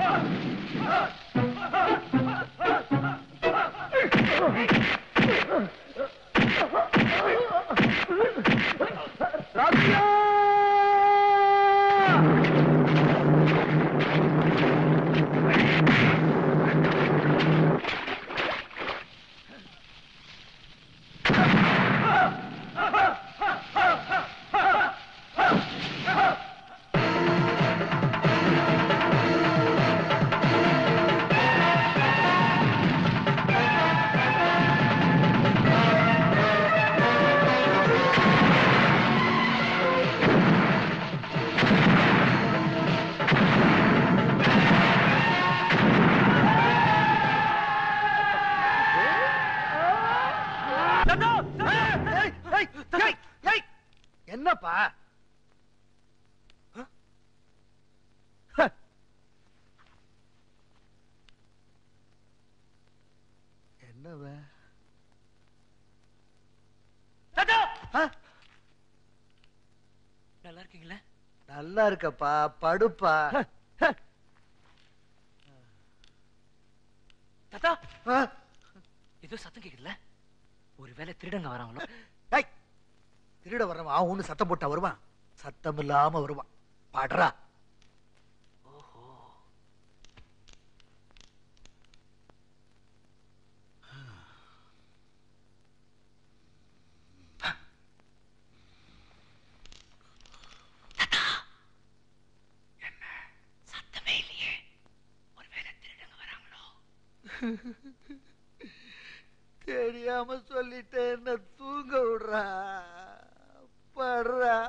ஏய், ஏய், ஏய், ஏய், என்னப்பா ஆ? ஹ. என்னவ ஆ? நல்லா இருக்கீங்களா நல்லா இருக்கப்பா படுப்பா தாத்தா ஆ? ஏதோ சத்தம் கேக்குதுல ஒருவேளை திருடங்க வராங்களோ ஏய், திருட வர்றவன் ஆகும்னு சத்தம் போட்டா வருவான் சத்தம் இல்லாம வருவான் பாடுறா சத்தமே இல்லையே ஒருவேளை திருடங்க வராங்களோ தெரியாம சொல்லிட்டேன் என்ன தூங்க விடுறா படுறா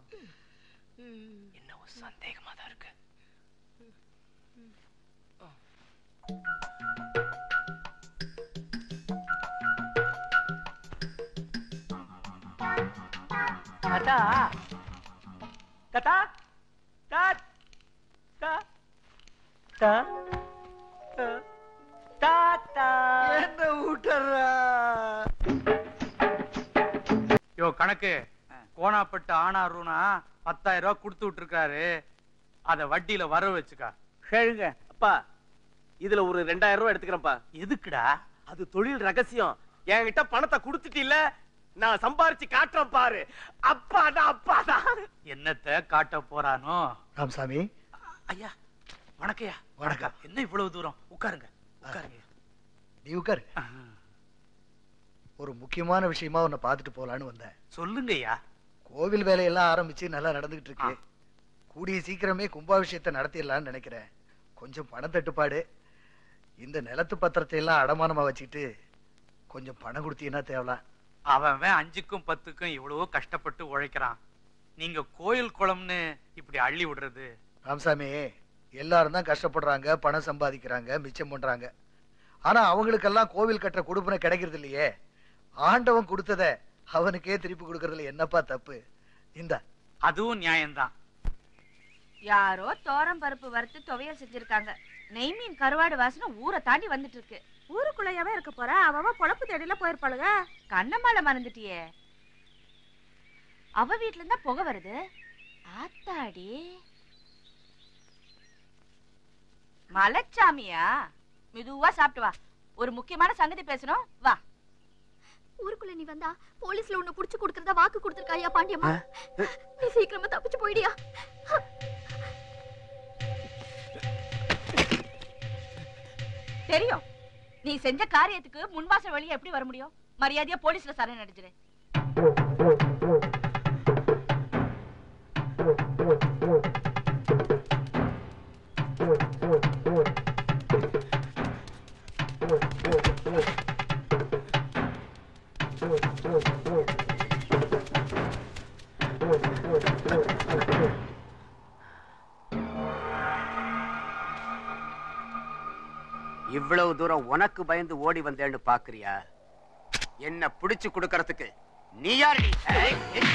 என்னவோ சந்தேகமா தான் இருக்கு தாத்தா தாத்தா தா தா தா தா தாத்தா என்ன விட்டுறா யோ கணக்கு கோணாப்பட்டு ஆனாருனா பத்தாயிரம் ரூபாய் கொடுத்து விட்டுருக்காரு அத வட்டியில வர வச்சுக்கா கேளுங்க அப்பா இதுல ஒரு ரெண்டாயிரம் ரூபாய் எடுத்துக்கிறேன்ப்பா எதுக்குடா அது தொழில் ரகசியம் என்கிட்ட பணத்தை கொடுத்துட்டீல்ல நான் சம்பாரிச்சு காட்டுறேன் பாரு அப்பா தான் அப்பா தான் என்னத்த காட்ட போறானோ ராமசாமி ஐயா வணக்கம்யா வணக்கம். என்ன இவ்வளவு தூரம் உட்காருங்க உட்காருங்க நீ உட்காரு ஒரு முக்கியமான விஷயமா உன்னை பார்த்துட்டு போலான்னு வந்தேன் சொல்லுங்கய்யா கோவில் வேலையெல்லாம் ஆரம்பிச்சு நல்லா நடந்துகிட்டு இருக்கு கூடிய சீக்கிரமே கும்பாபிஷேகத்தை நடத்திடலாம்னு நினைக்கிறேன் கொஞ்சம் பணம் தட்டுப்பாடு இந்த நிலத்து பத்திரத்தை எல்லாம் அடமானமா வச்சுக்கிட்டு கொஞ்சம் பணம் கொடுத்தீங்கன்னா தேவலாம் அவன் அவன் அஞ்சுக்கும் பத்துக்கும் இவ்வளவோ கஷ்டப்பட்டு உழைக்கிறான் நீங்க கோயில் குளம்னு இப்படி அள்ளி விடுறது ராமசாமி எல்லாரும் தான் கஷ்டப்படுறாங்க பணம் சம்பாதிக்கிறாங்க மிச்சம் பண்றாங்க ஆனா அவங்களுக்கெல்லாம் கோவில் கட்டுற கொடுப்பனை கிடைக்கிறது இல்லையே ஆண்டவன் கொடுத்தத அவனுக்கே திருப்பி கொடுக்கறதுல என்னப்பா தப்பு இந்த அதுவும் நியாயம்தான் யாரோ தோரம் பருப்பு வறுத்து துவையல் செஞ்சிருக்காங்க நெய் மீன் கருவாடு வாசனை ஊரை தாண்டி வந்துட்டு இருக்கு ஊருக்குள்ளயாவே இருக்க போற அவ பொழப்பு தேடில போயிருப்பாளுங்க கண்ணம்மால மறந்துட்டியே அவ வீட்ல இருந்தா புகை வருது ஆத்தாடி மலைச்சாமியா மெதுவா சாப்பிட்டு வா ஒரு முக்கியமான சங்கதி பேசணும் வா ஊருக்குள்ள நீ வந்தா போலீஸ்ல உன்னை புடிச்சு கொடுக்கறதா வாக்கு கொடுத்திருக்காயா பாண்டியம்மா நீ சீக்கிரமா தப்பிச்சு போயிடியா தெரியும் நீ செஞ்ச காரியத்துக்கு முன்வாசல் வழியா எப்படி வர முடியும் மரியாதையா போலீஸ்ல சரண் அடைஞ்சிரு இவ்வளவு தூரம் உனக்கு பயந்து ஓடி வந்தேன்னு பாக்குறியா என்ன பிடிச்சு கொடுக்கறதுக்கு நீ யார் நீ? ஏய், ஏய்.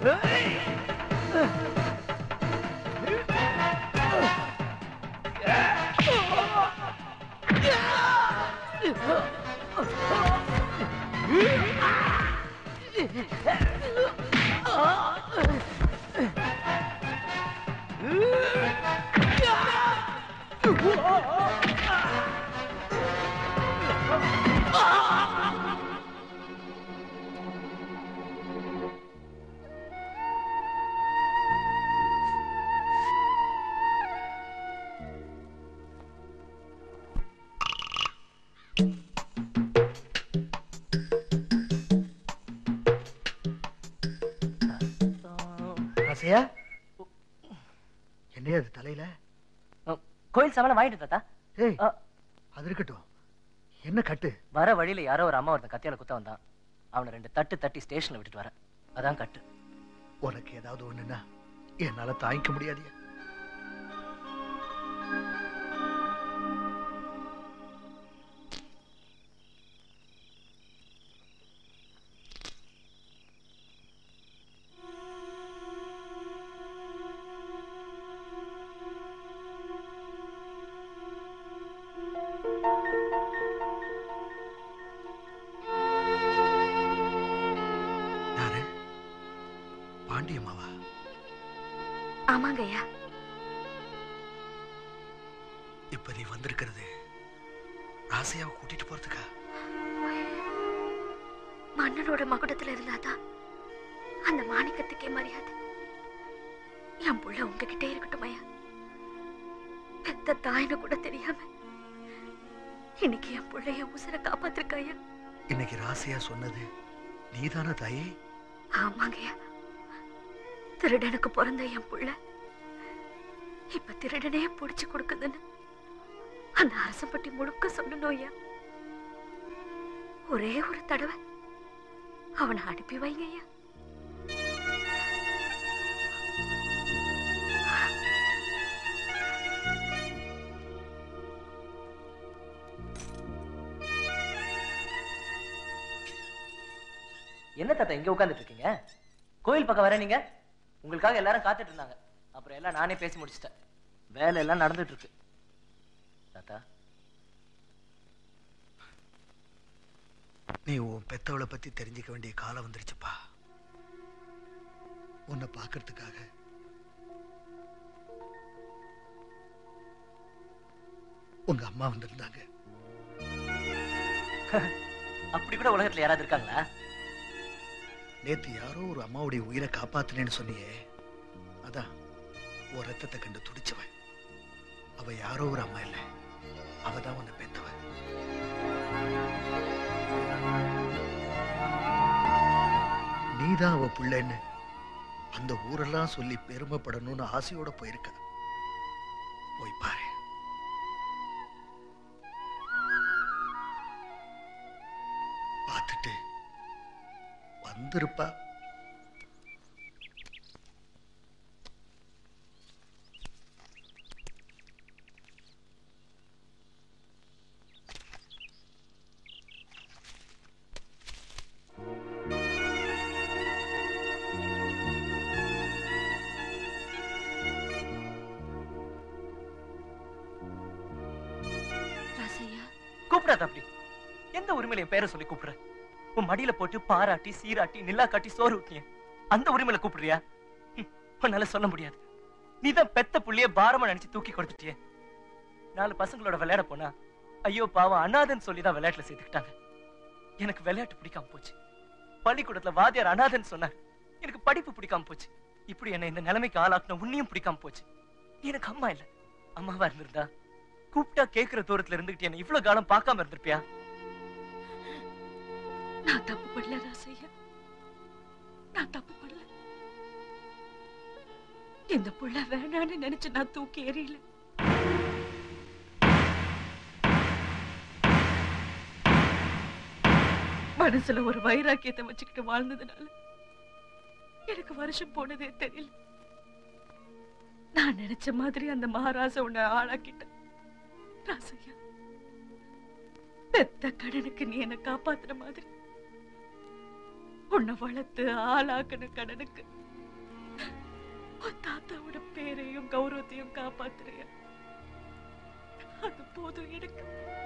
ஆசையா என்னையா அது தலையில கோயில் சாமான வாங்கிட்டு தாத்தா ஏய் ஆ. அது இருக்கட்டும் என்ன கட்டு வர வழியில யாரோ ஒரு அம்மா ஒருத்தன் கத்தியால குத்த வந்தான் அவனை ரெண்டு தட்டு தட்டி ஸ்டேஷன்ல விட்டுட்டு வரேன் அதான் கட்டு உனக்கு ஏதாவது ஒண்ணுன்னா என்னால தாங்கிக்க முடியாதியா யாரு பாண்டியம்மாவா ஆமாங்க ஐயா இப்ப நீ வந்திருக்கிறது ராசையாவை கூட்டிட்டு போறதுக்கா மன்னனோட மகுடத்துல இருந்தாதான் அந்த மாணிக்கத்துக்கே மரியாதை என் புள்ள உங்ககிட்ட இருக்கட்டும் ஐயா பெத்த தாயின்னு கூட தெரியாம இன்னைக்கு என் புள்ளைய உசுர காப்பாத்திருக்க ஐயா இன்னைக்கு ராசையா சொன்னது நீதானா தாயே ஆமாங்கய்யா திருடனுக்கு பிறந்த என் புள்ள இப்ப திருடனே புடிச்சு கொடுக்குதுன்னு அந்த அரசம்பட்டி முழுக்க சொல்லணும் ஐயா ஒரே ஒரு தடவை அவனை அனுப்பி வைங்க ஐயா என்ன தாத்தா இங்க உட்கார்ந்துட்டு இருக்கீங்க கோயில் பக்கம் வர நீங்க உங்களுக்காக எல்லாரும் காத்துட்டு இருந்தாங்க அப்புறம் எல்லாம் நானே பேசி முடிச்சிட்டேன் வேலை எல்லாம் நடந்துட்டு இருக்கு தாத்தா நீ உன் பெத்தவளை பத்தி தெரிஞ்சுக்க வேண்டிய காலம் வந்துருச்சுப்பா உன்னை பார்க்கறதுக்காக உங்க அம்மா வந்திருந்தாங்க அப்படி கூட உலகத்துல யாராவது இருக்காங்களா நேத்து யாரோ ஒரு அம்மாவுடைய உயிரை காப்பாத்தினேன்னு சொன்னியே அதான் ஒரு ரத்தத்தை கண்டு துடிச்சவன் அவ யாரோ ஒரு அம்மா இல்ல அவதான் உன்னை பெத்தவ நீதான் அவ பிள்ளைன்னு அந்த ஊரெல்லாம் சொல்லி பெருமைப்படணும்னு ஆசையோட போயிருக்க போய் பாரு பார்த்துட்டு வந்திருப்பா ராசையா கூப்பிடாத அப்படி எந்த உரிமையில என் பேரை சொல்லி கூப்பிடுற உன் மடியில போட்டு பாராட்டி சீராட்டி நில்லா காட்டி சோறு ஊட்டிய அந்த உரிமையில கூப்பிடுறியா ஹம், உன்னால சொல்ல முடியாது நீதான் பெத்த புள்ளிய பாரமா நினைச்சு தூக்கி கொடுத்துட்டிய நாலு பசங்களோட விளையாட போனா ஐயோ பாவம் அனாதன் சொல்லிதான் விளையாட்டுல சேர்த்துக்கிட்டாங்க எனக்கு விளையாட்டு பிடிக்காம போச்சு பள்ளிக்கூடத்துல வாத்தியார் அனாதன் சொன்னார் எனக்கு படிப்பு பிடிக்காம போச்சு இப்படி என்ன இந்த நிலைமைக்கு ஆளாக்குன உன்னையும் பிடிக்காம போச்சு நீ எனக்கு அம்மா இல்ல அம்மாவா இருந்திருந்தா கூப்பிட்டா கேக்குற தூரத்துல இருந்துகிட்டு என்ன இவ்வளவு காலம் பார்க்காம இருந்திருப்பியா நான் தப்பு பண்ணல ராசையா நான் தப்பு பண்ணல இந்த புள்ள வேணான்னு நினைச்சு நான் தூக்கி எறியல மனசுல ஒரு வைராக்கியத்தை வச்சுக்கிட்டு வாழ்ந்ததுனால எனக்கு வருஷம் போனதே தெரியல நான் நினைச்ச மாதிரி அந்த மகாராஜா உன்னை ஆளாக்கிட்டேன் ராசையா பெத்த கடனுக்கு நீ என்ன காப்பாத்துற மாதிரி உன்னை வளர்த்து ஆளாக்குன கடனுக்கு உன் தாத்தாவோட பேரையும் கௌரவத்தையும் காப்பாத்துறிய அது போதும் எனக்கு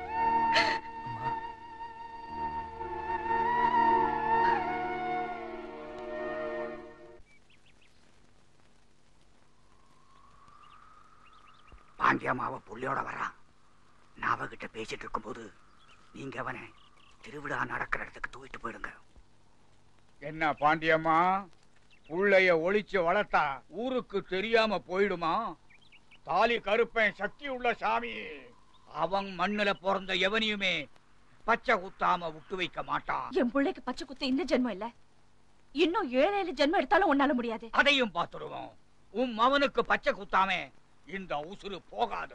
பாண்டியம்மாவை புள்ளியோட வர்றான் நான் அவகிட்ட பேசிட்டு இருக்கும்போது நீங்க அவனை திருவிழா நடக்கிற இடத்துக்கு தூக்கிட்டு போயிடுங்க என்ன பாண்டியம்மா புள்ளைய ஒளிச்சு வளர்த்தா ஊருக்கு தெரியாம போயிடுமா தாலி கருப்பன் சக்தி உள்ள சாமி அவன் மண்ணுல பிறந்த எவனையுமே பச்சை குத்தாம விட்டு வைக்க மாட்டான் என் பிள்ளைக்கு பச்சை குத்து இந்த ஜென்மம் இல்ல இன்னும் ஏழு ஏழு ஜென்மம் எடுத்தாலும் உன்னால முடியாது அதையும் பார்த்துடுவோம் உன் மவனுக்கு பச்சை குத்தாம இந்த உசுறு போகாது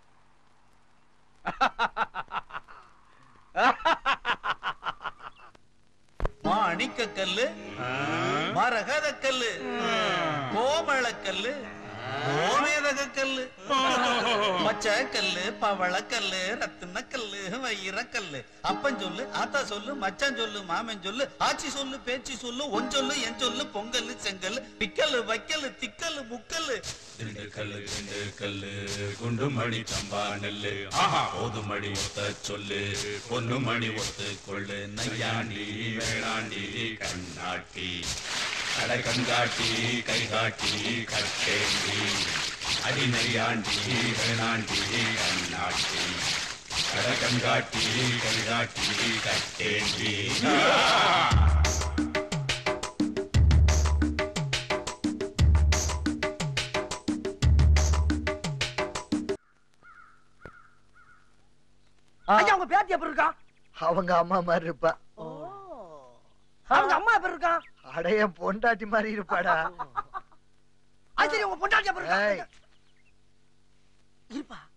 மாணிக்க கல்லு மரகத கல்லு கோமள கல்லு கோமேதக கல்லு பச்சை கல்லு பவள கல்லு ரத்தின கல்லு வைர கல்லு அப்பன் சொல்லு ஆத்தா சொல்லு மச்சான் சொல்லு மாமன் சொல்லு ஆச்சி சொல்லு பேச்சு சொல்லு ஒன் சொல்லு என் சொல்லு பொங்கல் செங்கல் பிக்கல்லு வைக்கல்லு திக்கல்லு முக்கல்லு திண்டுக்கல்லு திண்டுக்கல்லு குண்டுமணி சம்பா நெல்லு ஆஹா போதுமணி ஒத்த சொல்லு பொன்னுமணி ஒத்து கொள்ளு நையாண்டி வேளாண்டி கண்ணாட்டி கடை கண்காட்டி கை காட்டி கட்டேண்டி அடி நையாண்டி வேளாண்டி கண்ணாட்டி கடை கண்காட்டி கை காட்டி கட்டேண்டி ஐயா உங்க பேத்தி எப்படி இருக்கா அவங்க அம்மா மாதிரி இருப்பா அவங்க அம்மா எப்படி இருக்கா அடைய பொண்டாட்டி மாதிரி இருப்பாடா அது சரி உங்க பொண்டாட்டி எப்படி இருக்கா ஏய். இருப்பா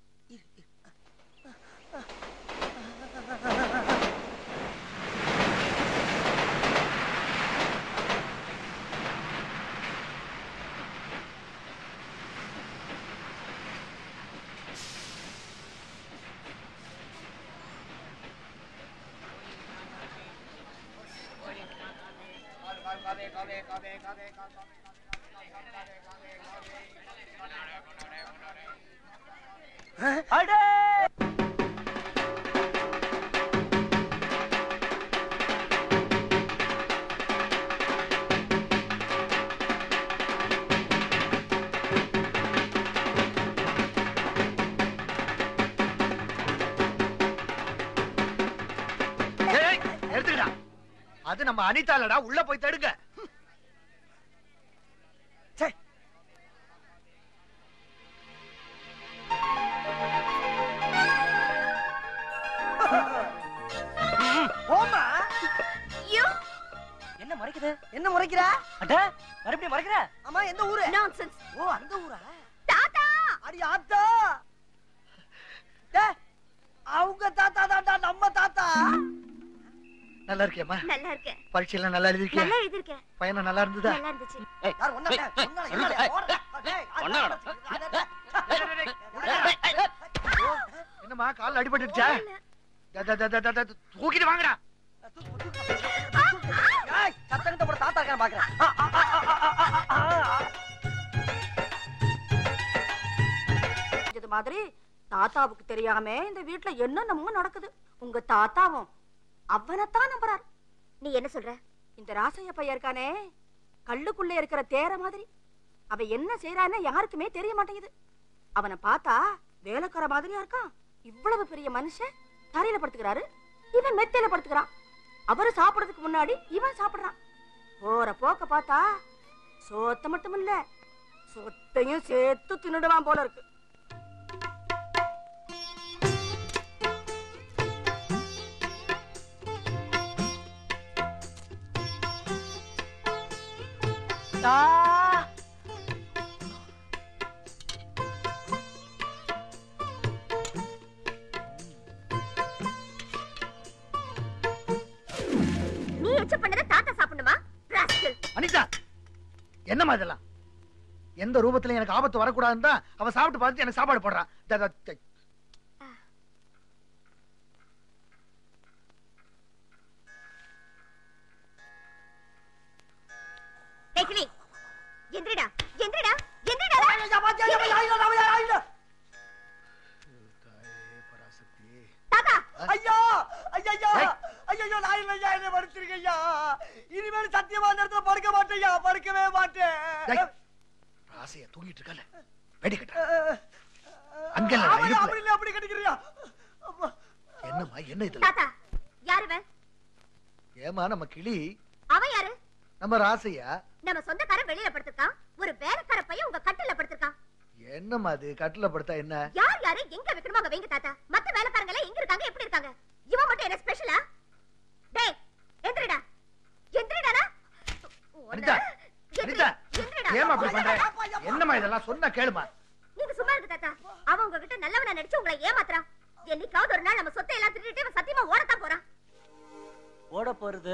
அடே ஏய், ஏய், எடுத்துக்கடா அது நம்ம அனிதாலடா உள்ள போய் தடுங்க போமா என்ன மறைக்குது என்ன முறைக்கிற அட மறுபடியும் மறைக்கிற ஆமா எந்த ஊரு நான்சென்ஸ் ஓ அந்த ஊரா தாத்தா அடி ஆத்தா டேய், அவங்க தாத்தா தாத்தா நம்ம தாத்தா நல்லா இருக்கியம்மா நல்லா இருக்கேன் பரீட்சையெல்லாம் நல்லா எழுதிருக்கியா நல்லா எழுதிருக்கேன் பையனும் நல்லா இருந்ததா நல்லா இருந்துச்சு யார் ஒண்ணா டேய், ஒண்ணா, இல்லையா? ஓடுடா. டேய், ஒண்ணா என்னம்மா கால் அடிபட்டுச்சா தூக்கிட்டு வாங்கடா ஏய், சத்தங்கத்தை போட தாத்தா இருக்கான்னு பாக்குறேன் ஆ, ஆ, ஆ, ஆ, ஆ, ஆ, ஆ, ஆ. இது மாதிரி தாத்தாவுக்கு தெரியாம இந்த வீட்ல என்னென்னமோ நடக்குது உங்க தாத்தாவும் அவனைத்தான் நம்புறாரு நீ என்ன சொல்ற இந்த ராசைய பையன் இருக்கானே கல்லுக்குள்ள இருக்கிற தேர மாதிரி அவன் என்ன செய்யறான்னு யாருக்குமே தெரிய மாட்டேங்குது அவனை பார்த்தா வேலைக்கார மாதிரியா இருக்கான் இவ்வளவு பெரிய மனுஷன் தரையில படுத்துக்கிறாரு இவன் மெத்தையில படுத்துக்கிறான் அவரு சாப்பிடறதுக்கு முன்னாடி இவன் சாப்பிடுறான் போற போக்க பார்த்தா சோத்த மட்டும் இல்ல சொத்தையும் சேர்த்து தின்னுடுவான் போல இருக்கு நீ எச்ச பண்ணத தாத்தா சாப்பிடணுமா ராஸ்கல் அனிதா என்னம்மா இதெல்லாம் எந்த ரூபத்துல எனக்கு ஆபத்து வரக்கூடாதுன்னு தான் அவன் சாப்பிட்டு பார்த்துட்டு எனக்கு சாப்பாடு போடுறான் த- த- த- டேய் கிளி எந்திரடா எந்திர ஐயா படுக்கவே மாட்டேன் டேய், ராசையா தூங்கிட்டு இருக்கல வெடி கட்ட அங்க இல்லடா, ஆமாய்யா, இடுப்புல. அப்படி இல்ல அப்படி கடிக்கிறியா என்னம்மா என்ன இதுல தாத்தா யாரு இவன் ஏமா நம்ம கிளி அவன் யாரு நம்ம ராசையா நம்ம சொந்தக்காரன் வெளியில படுத்திருக்கான் ஒரு வேலைக்கார பையன் உங்க கட்டில படுத்திருக்கான் என்னம்மா அது கட்டில படுத்தா என்ன யார் யாரு எங்க வைக்கணுமோ அங்க வைங்க தாத்தா மத்த வேலைக்காரங்க எல்லாம் எங்க இருக்காங்க எப்படி இருக்காங்க இவன் மட்டும் என்ன ஸ்பெஷலா டேய் எந்திரடா எந்திரடாடா அனிதா அனிதா ஏமா அப்படி பண்ற என்னம்மா இதெல்லாம் சொன்னா கேளுமா நீங்க சும்மா இருக்கு தாத்தா அவன் உங்ககிட்ட நல்லவனா நடிச்சு உங்களை ஏமாத்துறான் என்னைக்காவது ஒரு நாள் நம்ம சொத்தை எல்லாம் திருடிட்டு இவன் சத்தியமா ஓடத்தான் போறான் ஓட போறது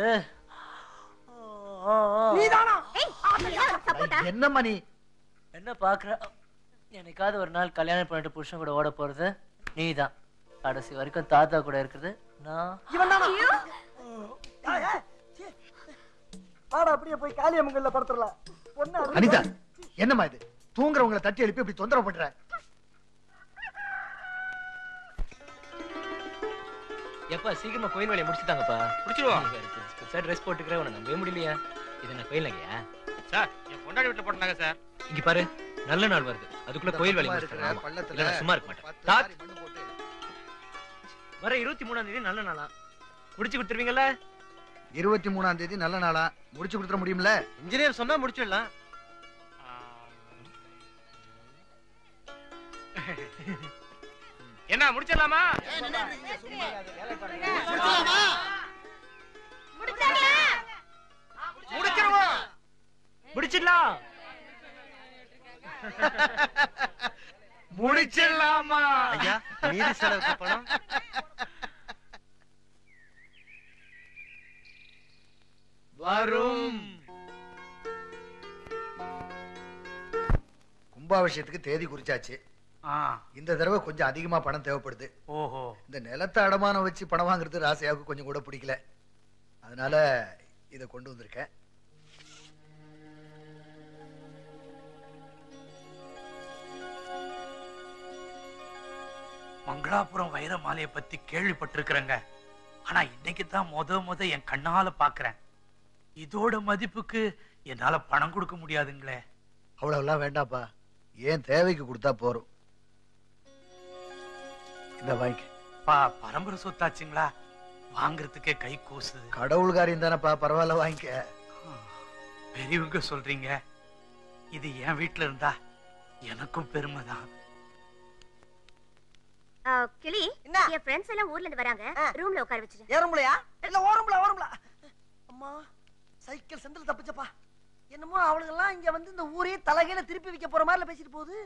நீதானா ஏய் நீதான் அவனுக்கு சப்போர்ட்டா என்னம்மா நீ என்ன பாக்குற என்னைக்காவது ஒரு நாள் கல்யாணம் பண்ணிட்டு புருஷன் கூட ஓட போறது நீதான் கடைசி வரைக்கும் தாத்தா கூட இருக்கிறது நான் இவன் தானா வாடா அப்படியே போய் காளியம்மங்கல்ல படுத்துடலாம் பொண்ணு அறுபது அனிதா என்னம்மா இது தூங்குறவங்கள தட்டி எழுப்பி இப்படி தொந்தரவு பண்ற எப்பா சீக்கிரமா கோயில் வேலையை முடிச்சுட்டாங்கப்பா முடிச்சிருவோம். சார் ட்ரெஸ் போட்டுக்கிறேன் உன்னை நம்பவே முடியலையா இது என்ன கோயில் நகையா சார் என் பொண்டாடி வீட்டுல போட்டாங்க சார் இங்க பாரு நல்ல நாள் வருது அதுக்குள்ள கோயில் வேலையை பக்கமா முடிச்சிட்டாங்க இருக்கிற பள்ளத்துல இல்ல நான் சும்மா இருக்க மாட்டேன் பத்து தாத், லாரி மண்ணு போட்டு வர இருபத்தி மூணாம் தேதி நல்ல நாளா முடிச்சு கொடுத்துருவீங்கல்ல இருபத்தி மூணாம் தேதி நல்ல நாளா முடிச்சு கொடுத்துட முடியும்ல இன்ஜினியர் சொன்னா முடிச்சிடலாம் என்ன முடிச்சிடலாமா முடிச்சிருவோம் முடிச்சிடலாம் முடிச்சிடலாமா ஐயா மீதி செலவுக்கு பணம் வரும் கும்பாபிஷேகத்துக்கு தேதி குறிச்சாச்சு ஆ, இந்த தடவை கொஞ்சம் அதிகமா பணம் தேவைப்படுது ஓஹோ இந்த நிலத்தை அடமானம் வச்சு பணம் வாங்குறது ராசையாவுக்கு கொஞ்சம் கூட பிடிக்கல அதனால இதை கொண்டு வந்திருக்கேன் மங்களாபுரம் வைர மாலையை பத்தி கேள்விப்பட்டிருக்கிறேங்க ஆனா இன்னைக்கு தான் முத முத என் கண்ணால பாக்குறேன் இதோட மதிப்புக்கு என்னால பணம் கொடுக்க முடியாதுங்களே அவ்வளவுலாம் வேண்டாப்பா ஏன் தேவைக்கு கொடுத்தா போறோம் இந்த வாங்கிக்க பா பரம்பரை சொத்தாச்சுங்களா வாங்குறதுக்கே கை கூசுது கடவுள் காரியம் தானப்பா பரவாயில்ல வாங்கிக்க பெரியவங்க சொல்றீங்க இது என் வீட்டுல இருந்தா எனக்கும் பெருமைதான் ஆ, கிளி என் ஃப்ரெண்ட்ஸ் எல்லாம் ஊர்ல இருந்து வராங்க ரூம்ல உட்கார வச்சிரு ஏறும்பலையா இல்ல ஓரம்பல ஓரம்பல அம்மா சைக்கிள் செந்தில் தப்பிச்சப்பா என்னமோ அவளுங்கெல்லாம் இங்க வந்து இந்த ஊரே தலைகையில திருப்பி வைக்க போற மாதிரில பேசிட்டு போகுது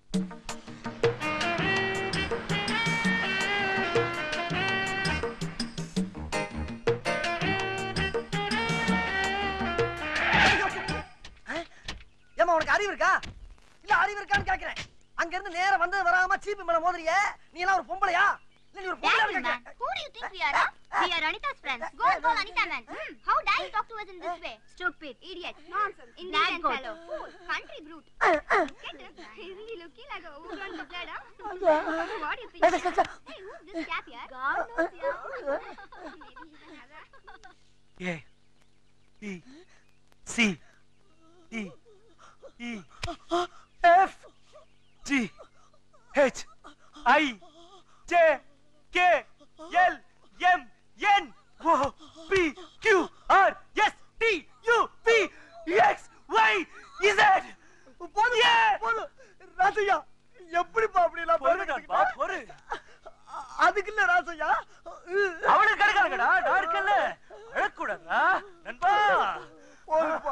ஏமா உனக்கு அறிவு இருக்கா இல்ல அறிவு இருக்கான்னு கேக்குறேன் அங்க இருந்து நேரா வந்தது வராம சீப்பு மேல மோதுறிய நீ எல்லாம் ஒரு பொம்பளையா இல்ல நீ ஒரு பொம்பளையா Who do you think we are? huh? We are Anita's friends. Go and call Anita, man. Hmm. How dare you talk to us in this way? Stupid, idiot, nonsense, Indian fellow, fool, country brute. Get him. He's really looking like a Ugan lizard, huh? What do you think? hey, who's this cat here? God knows, yeah. Maybe he's another. A E C E E F G H I J K L M N O P Q R S T U V X Y Z போதும் போதும் ராசையா எப்படிப்பா அப்படி எல்லாம் பொறுடா, பொறு. அதுக்கு இல்ல ராசையா அவனுக்கு கிடைக்காதுடா நான் இருக்கல அழக்கூடாதா நண்பா போதுப்பா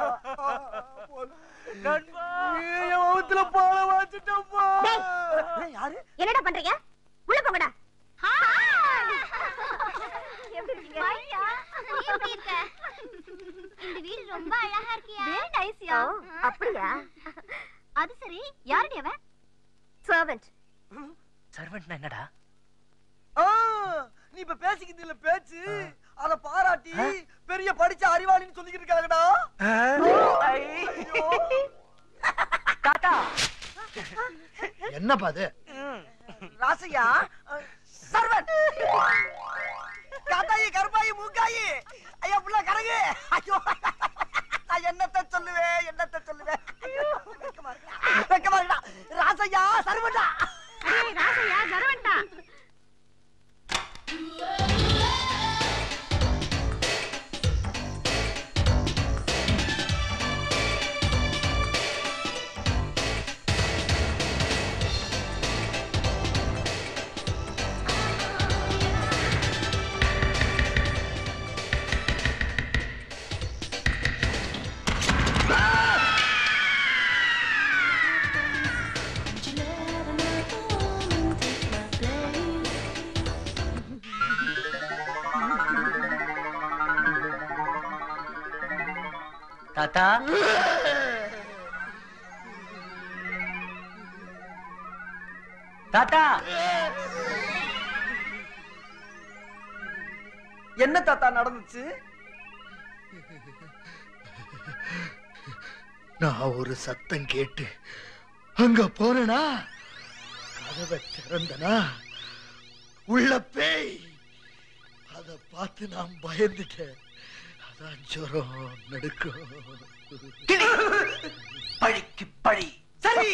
நண்பா என் முகத்துல பால வாச்சிட்டப்பா யாரு என்னடா பண்றீங்க உள்ள போங்கடா எப்படி இருக்கீங்க ஐயா நீ எப்படி இருக்க இந்த வீடு ரொம்ப அழகா இருக்கியா வெரி நைஸ் யா அப்படியா அது சரி யாருடைய அவன் சர்வன்ட் சர்வெண்ட்னா என்னடா ஆ, நீ இப்ப பேசிக்கிட்டு இல்ல பேச்சு அத பாராட்டி பெரிய படிச்ச அறிவாளின்னு சொல்லிக்கிட்டு இருக்காங்கடா டாடா என்னப்பா அது ராசையா சர்வன் காத்தாயி கருப்பாயி மூக்காயி ஐயா புள்ள கரகு ஐயோ நான் என்னத்த சொல்லுவேன் என்னத்த சொல்லுவேன் ஐயோ, வெக்கமா இருக்குடா. வெக்கமா இருக்குடா. ராசையா சரவண்டா ராசையா ஜரவண்டா தாத்தா தாத்தா என்ன தாத்தா நடந்துச்சு நான் ஒரு சத்தம் கேட்டு அங்க போனனா கதவை திறந்தனா உள்ள பேய் அத பார்த்து நான் பயந்துட்டேன் அதான் ஜுரம் நடுக்கும் பழிக்கு பழி சரி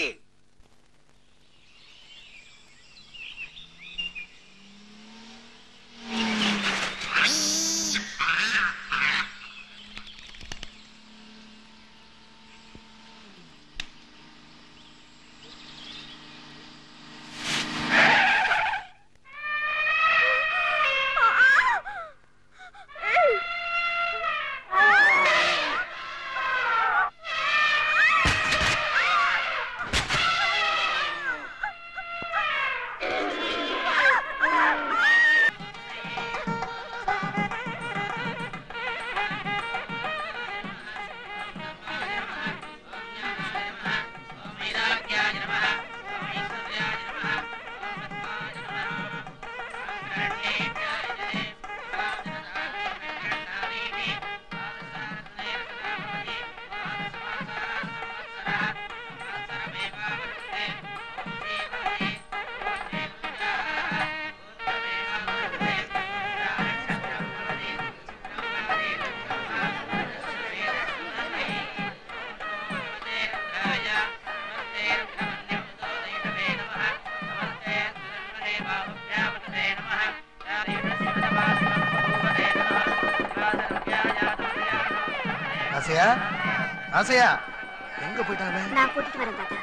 ஆசையா ஆசையா எங்க போயிட்டாங்க நான் கூட்டிட்டு வரேன் தாத்தா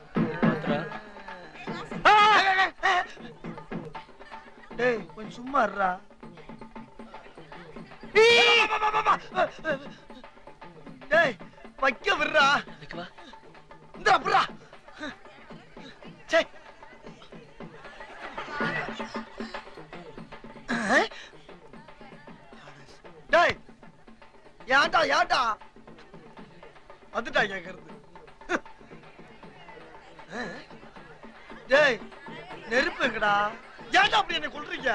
டேய் கொஞ்சம் சும்மா இருடா டேய் வைக்க விடுறா இந்த அப்புறா சே டேய் ஏன்டா ஏன்டா வந்துட்டா கேக்குறது டேய் நெருப்பு எங்கடா ஏன்டா அப்படி என்ன கொல்றீங்க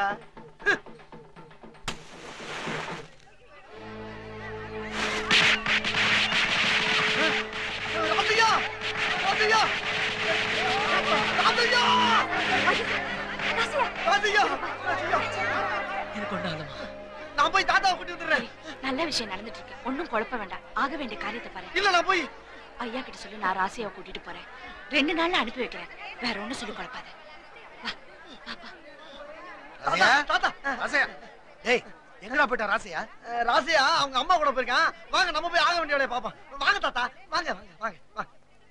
ராதையா ராதையா ராதையா ராதையா எனக்கு ஒன்றாதமா நான் போய் தாத்தாவை கூட்டி வந்துடுறேன் நல்ல விஷயம் நடந்துட்டு இருக்கு ஒன்னும் குழப்ப வேண்டாம் ஆக வேண்டிய காரியத்தை பாரு இல்ல நான் போய் ஐயா கிட்ட சொல்லி நான் ராசியாவை கூட்டிட்டு போறேன் ரெண்டு நாள்ல அனுப்பி வைக்கிறேன் வேற ஒண்ணும் சொல்லி குழப்பாத ராசையா தாத்தா ராசையா டேய் எங்கடா போயிட்டா ராசையா அஹ், ராசையா அவங்க அம்மா கூட போயிருக்கான் வாங்க நம்ம போய் ஆக வேண்டிய வேலையை பாப்போம் வாங்க தாத்தா வாங்க வாங்க வாங்க வாங்க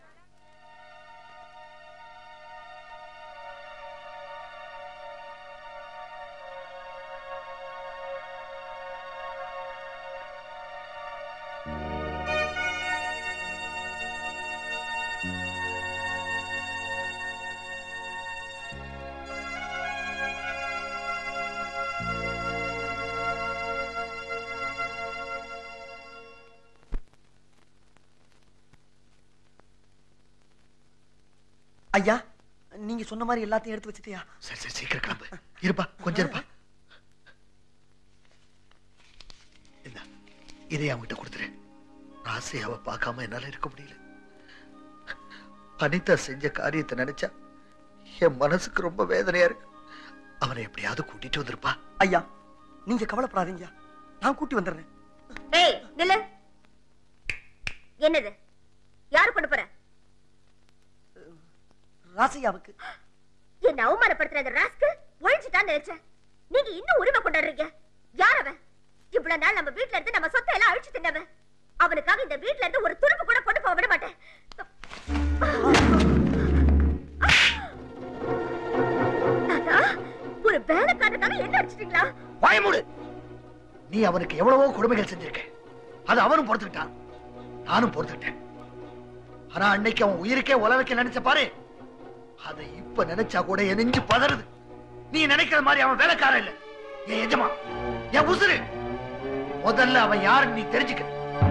ஐயா நீங்க சொன்ன மாதிரி எல்லாத்தையும் எடுத்து வச்சுட்டியா சரி சரி சீக்கிரம் கிளம்பு இருப்பா கொஞ்சம் இருப்பா இந்தா இதை அவன்கிட்ட கொடுத்துரு ராசையாவை பார்க்காம என்னால இருக்க முடியல அனிதா செஞ்ச காரியத்தை நினைச்சா என் மனசுக்கு ரொம்ப வேதனையா இருக்கு அவனை எப்படியாவது கூட்டிட்டு வந்திருப்பா ஐயா நீங்க கவலைப்படாதீங்க நான் கூட்டி வந்துடுறேன் ஏய் நில்லு என்னது யாரு கொண்டு போற ராசையாவுக்கு என்ன அவமானப்படுத்துற அந்த ராஸ்கல் ஒழிச்சுட்டான்னு நினைச்சேன் நீங்க இன்னும் உரிமை கொண்டாடுறீங்க யார் அவன் இவ்வளவு நாள் நம்ம வீட்ல இருந்து நம்ம சொத்தை எல்லாம் அழிச்சு தின்னவன் அவனுக்காக இந்த வீட்ல இருந்து ஒரு துருப்பு கூட கொண்டு போக விட மாட்டேன் தாத்தா, ஒரு வேலைக்காரனுக்காக என்ன அடிச்சிட்டீங்களா பயமுடு நீ அவனுக்கு எவ்வளவோ கொடுமைகள் செஞ்சிருக்க அது அவனும் பொறுத்துக்கிட்டான் நானும் பொறுத்துக்கிட்டேன் ஆனா அன்னைக்கு அவன் உயிருக்கே உலகಕ್ಕೆ நினைச்ச பாரு அதை இப்ப நினைச்சா கூட என் நெஞ்சு பதறுது நீ நினைக்கிற மாதிரி அவன் வேலைக்காரன் இல்ல என் எஜமா என் உசுரு முதல்ல அவன் யாருன்னு நீ தெரிஞ்சுக்க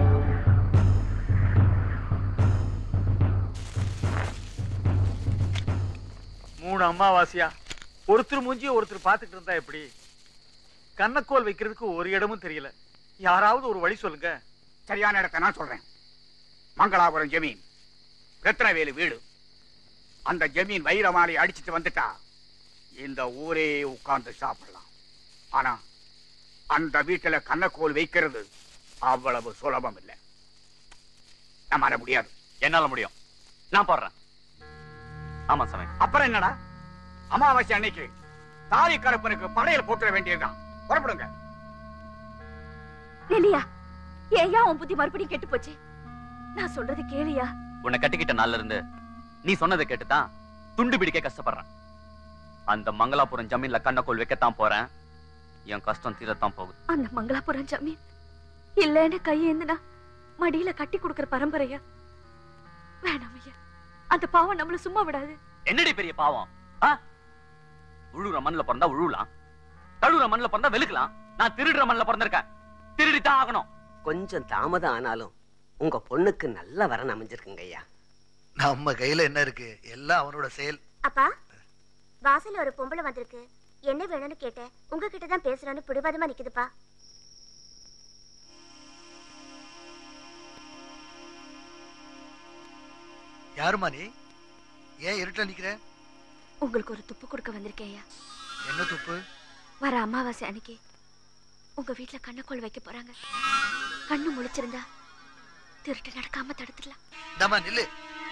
மூணு அம்மாவாசியா ஒருத்தர் மூஞ்சிய ஒருத்தர் பார்த்துட்டு இருந்தா எப்படி கண்ணக்கோல் வைக்கிறதுக்கு ஒரு இடமும் தெரியல யாராவது ஒரு வழி சொல்லுங்க சரியான இடத்தை நான் சொல்றேன் மங்களாபுரம் ஜமீன் ரத்னவேலு வீடு அந்த ஜமீன் வைரமாலை அடிச்சிட்டு வந்துட்டா இந்த ஊரே உட்கார்ந்து சாப்பிடலாம் ஆனா அந்த வீட்டுல கண்ணக்கோல் வைக்கிறது அவ்வளவு சுலபம் இல்லை நம்மால முடியாது என்னால முடியும் நான் போடுறேன் ஆமா சாமி அப்புறம் என்னடா அமாவாசை அன்னைக்கு தாலி கருப்பனுக்கு படையல் போட்டுற வேண்டியதுதான் புறப்படுங்க நெல்லியா ஏயா உன் புத்தி மறுபடியும் கெட்டு போச்சு நான் சொல்றது கேளியா உன்னை கட்டிக்கிட்ட நாள்ல இருந்து நீ சொன்னதை கேட்டுதான் துண்டு பிடிக்க கஷ்டப்படுறேன் அந்த மங்களாபுரம் ஜமீன்ல கண்ணக்கோல் வைக்கத்தான் போறேன் என் கஷ்டம் தீரத்தான் போகுது அந்த மங்களாபுரம் ஜமீன் இல்லன்னு கையேந்துனா மடியில கட்டி கொடுக்கிற பரம்பரையா வேணாம் ஐயா அந்த பாவம் நம்மள சும்மா விடாது என்னடி பெரிய பாவம் ஆ? உழுற மண்ணுல பிறந்தா உழுலாம் தழுவுற மண்ணுல பிறந்தா வெளுக்கலாம் நான் திருடுற மண்ணுல பிறந்திருக்கேன் திருடித்தான் ஆகணும் கொஞ்சம் தாமதம் ஆனாலும் உங்க பொண்ணுக்கு நல்ல வரன் அமைஞ்சிருக்குங்க ஐயா நம்ம கையில என்ன இருக்கு எல்லாம் அவனோட செயல் அப்பா வாசல்ல ஒரு பொம்பளை வந்திருக்கு என்ன வேணும்னு கேட்டேன் உங்ககிட்ட தான் பேசுறேன்னு பிடிவாதமா நிக்குதுப்பா யாருமா நீ ஏன் இருட்டில் நிக்கிற உங்களுக்கு ஒரு துப்பு கொடுக்க வந்திருக்கேன் ஐயா என்ன துப்பு வர அமாவாசை அன்னைக்கு உங்க வீட்ல கண்ணக்கோள் வைக்க போறாங்க கண்ணு முழிச்சிருந்தா திருட்டு நடக்காம தடுத்துடலாம் தமா நில்லு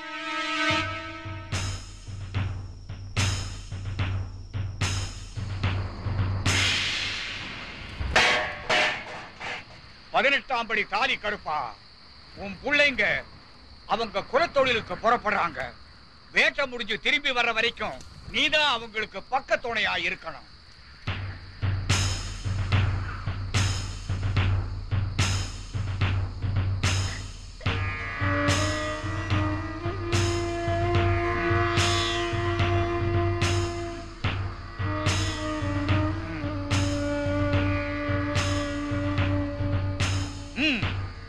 பதினெட்டாம் படி தாலி கருப்பா உன் பிள்ளைங்க அவங்க குலத்தொழிலுக்கு புறப்படுறாங்க வேட்டை முடிஞ்சு திரும்பி வர்ற வரைக்கும் நீதான் அவங்களுக்கு பக்க துணையா இருக்கணும் ம்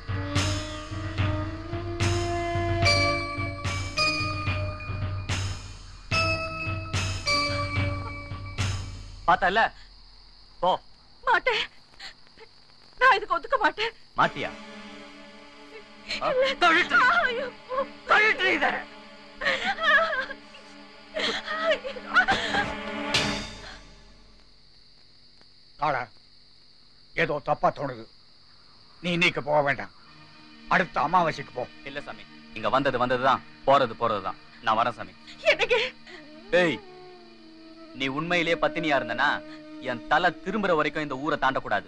பார்த்தல போ மாட்டேன் நான் இதுக்கு ஒத்துக்க மாட்டேன் மாட்டியா ஆ? ஐயோ. தாடா ஏதோ தப்பா தோணுது நீ இன்னைக்கு போக வேண்டாம் அடுத்த அமாவாசைக்கு போ இல்ல சாமி இங்க வந்தது வந்ததுதான் போறது போறதுதான் நான் வரேன் சாமி எனக்கு ஏய் நீ உண்மையிலேயே பத்தினியா இருந்தனா என் தலை திரும்புற வரைக்கும் இந்த ஊரை தாண்டக்கூடாது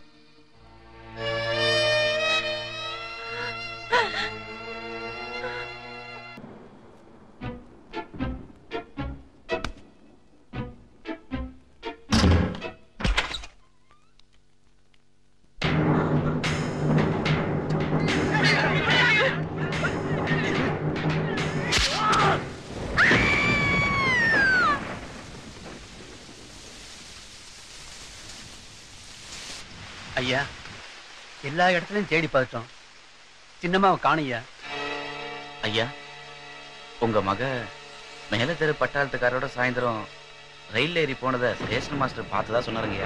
ஐயா எல்லா இடத்துலயும் தேடி பார்த்துட்டோம் சின்னம்மாவை காணையா ஐயா உங்க மக மேல தெரு பட்டாளத்துக்காரோட சாயந்தரம் ரயில் ஏறி போனதை ஸ்டேஷன் மாஸ்டர் பார்த்ததா சொன்னாருங்கய்யா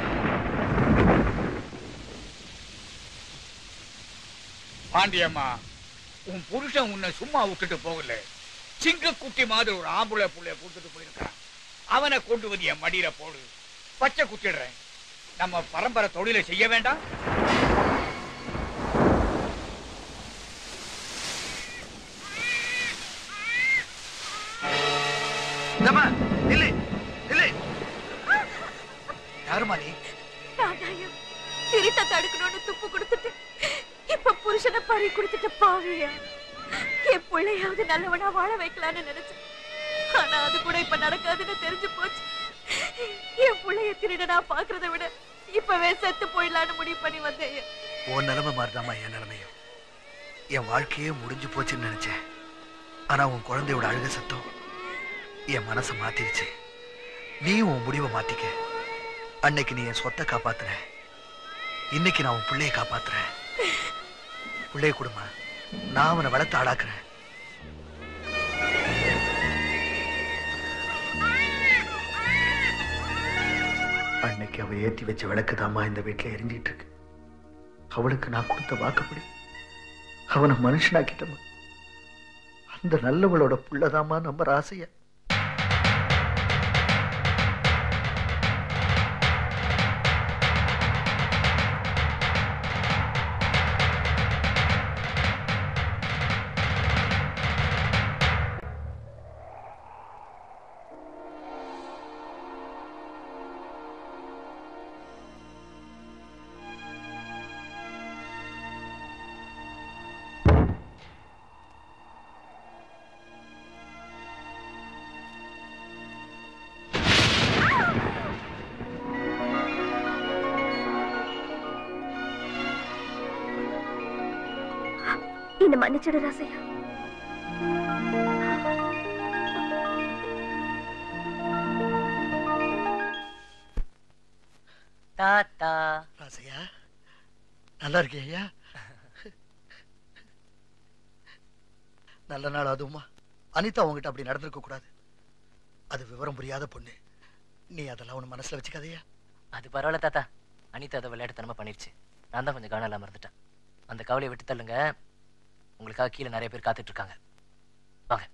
பாண்டியம்மா உன் புருஷன் உன்னை சும்மா விட்டுட்டு போகல சிங்கக்குட்டி மாதிரி ஒரு ஆம்பளை புள்ளைய கொடுத்துட்டு போயிருக்கான் அவனை கொண்டு வந்து என் மடியில போடு பச்சை குத்திடுறேன் நம்ம பரம்பரை தொழிலை செய்ய வேண்டாம் இந்தம்மா, நில்லு நில்லு யாருமா நீ நானாயா திருட்ட தடுக்கணும்னு துப்பு கொடுத்துட்டு இப்ப புருஷனை பறி கொடுத்துட்டு பாவியா என் பிள்ளையாவது நல்லவனா வாழ வைக்கலாம்னு நினைச்சேன் ஆனா அது கூட இப்ப நடக்காதுன்னு தெரிஞ்சு போச்சு என் பிள்ளைய திருடனா பாக்குறதை விட இப்பவே செத்து போயிடலான்னு முடிவு பண்ணி வந்தேன் உன் நிலைமை மாதிரிதாம்மா என் நிலைமையும் என் வாழ்க்கையே முடிஞ்சு போச்சுன்னு நினைச்சேன் ஆனா உன் குழந்தையோட அழுக சத்தம் என் மனசை மாத்திருச்சு நீ உன் முடிவை மாத்திக்க அன்னைக்கு நீ என் சொத்தை காப்பாத்துற இன்னைக்கு நான் உன் பிள்ளைய காப்பாத்துறேன் பிள்ளைய கொடுமா நான் அவனை வளர்த்து ஆளாக்குறேன் அன்னைக்கு அவ ஏத்தி வச்ச விளக்குதாம்மா இந்த வீட்டுல எரிஞ்சிட்டு இருக்கு அவளுக்கு நான் கொடுத்த வாக்குப்படி அவனை மனுஷனாக்கிட்டமா அந்த நல்லவளோட புள்ளதாம்மா நம்ம ராசையா என்ன மன்னிச்சிடு ராசையா தாத்தா ராசையா நல்லா இருக்கியா ஐயா நல்ல நாள் அதுவுமா அனிதா உங்ககிட்ட அப்படி நடந்திருக்க கூடாது அது விவரம் புரியாத பொண்ணு நீ அதெல்லாம் உன் மனசுல வச்சுக்காதயா அது பரவாயில்ல தாத்தா அனிதா அதை விளையாட்டுத்தனமா பண்ணிருச்சு நான் தான் கொஞ்சம் கவனம் இல்லாம இருந்துட்டேன் அந்த கவலையை விட்டு தள்ளுங்க உங்களுக்காக கீழே நிறைய பேர் காத்துட்டு இருக்காங்க வாங்க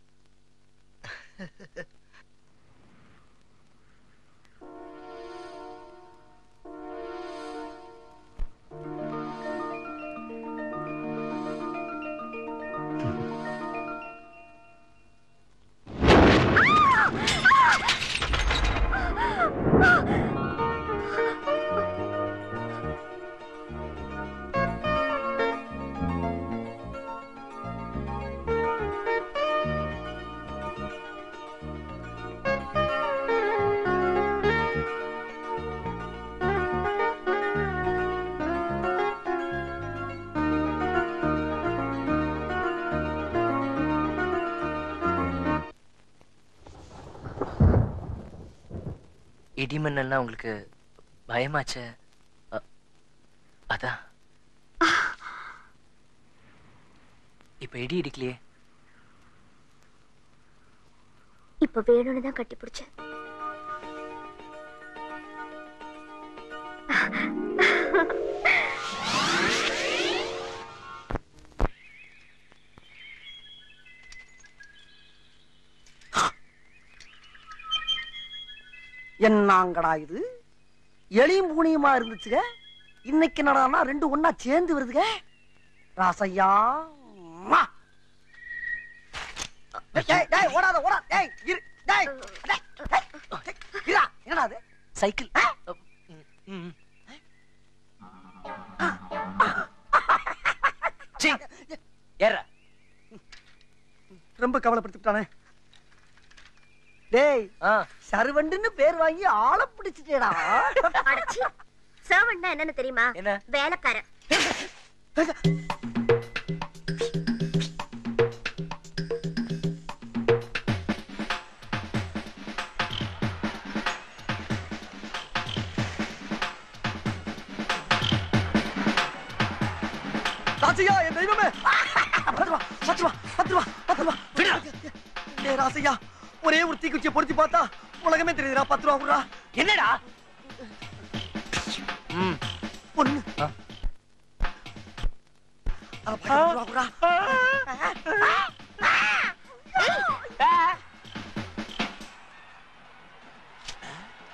இடிமின்னல்னா உங்களுக்கு பயமாச்சே அ- அதான் இப்ப இடி இடிக்கலையே இப்ப வேணும்னு தான் கட்டி பிடிச்சேன் என்னங்கடா இது எளியும் பூனியுமா இருந்துச்சுங்க இன்னைக்கு என்னடான்னா ரெண்டு ஒண்ணா சேர்ந்து வருதுங்க ராசையா ம்மா. டேய், டேய், ஓடாத ஓடா டேய் இரு டேய் டேய், டேய், டேய், இருடா, என்னடா அது சைக்கிள் ஏற ரொம்ப கவலைப்படுத்திட்டானே டேய் சர்வண்டுன்னு பேர் வாங்கி ஆளை பிடிச்சிட்டேடா அடச்சி சர்வன்ட்னா என்னன்னு தெரியுமா என்ன வேலைக்காரன் ராசையா என் தெய்வமே பத்து ரூபா பத்து ரூபா பத்து ரூபா பத்து ரூபா டேய் ராசையா ஒரே ஒரு தீக்குச்சியை பொருத்தி பார்த்தா உலகமே தெரியுதுடா பத்து ரூபா குடுறா என்னடா ம் பொண்ணு அட, பத்து ரூபா குடுறா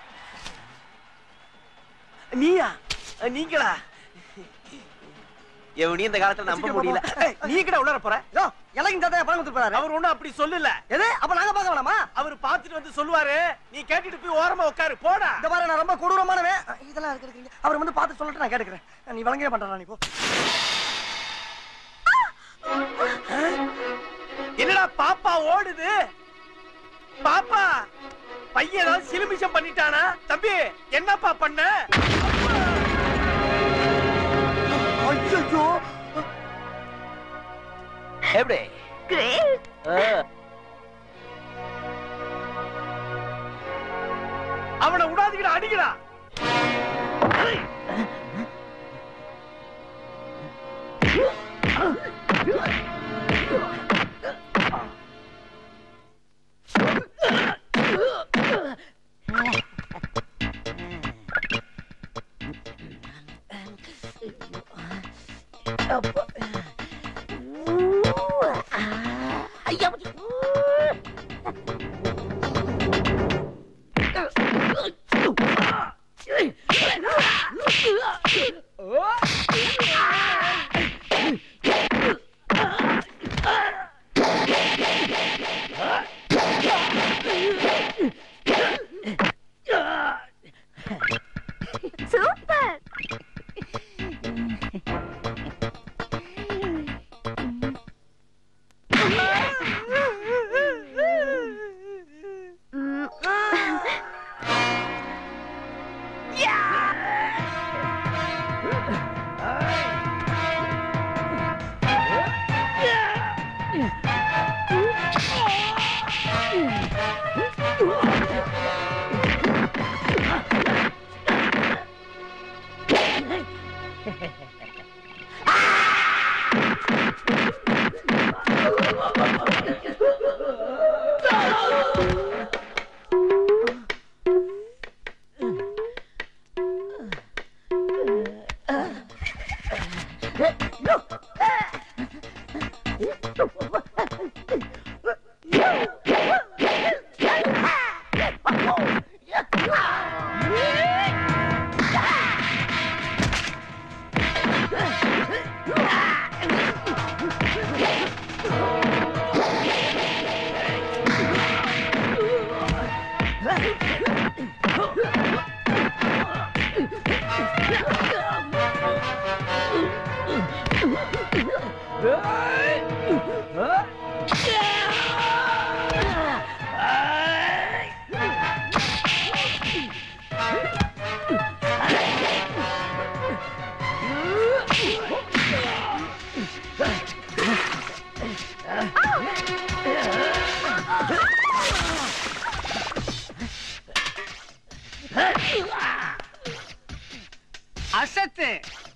நீயா நீங்களா எவனையும் இந்த காலத்துல நம்ப முடியல ஏய், நீ கிட்ட உள்ளர போற எனக்கு தாத்தா பணம் கொடுத்து போறாரு அவர் ஒண்ணும் அப்படி சொல்லல எது அப்ப நாங்க பார்க்க வேணாமா அவர் பார்த்துட்டு வந்து சொல்லுவாரு நீ கேட்டுட்டு போய் ஓரமா உட்காரு போடா இந்த மாதிரி நான் ரொம்ப கொடூரமானவன் இதெல்லாம் இருக்கிறது அவர் வந்து பார்த்து சொல்லட்டு நான் கேட்டுக்கிறேன் நீ வழங்கவே பண்றா நீ போ என்னடா பாப்பா ஓடுது பாப்பா பையன் ஏதாவது சிலுமிஷம் பண்ணிட்டானா தம்பி என்னப்பா பண்ண ஐயோ எப்படி கிரேட் அவனை விடாதீங்கடா அடிக்கடா சூப்பர் அசத்து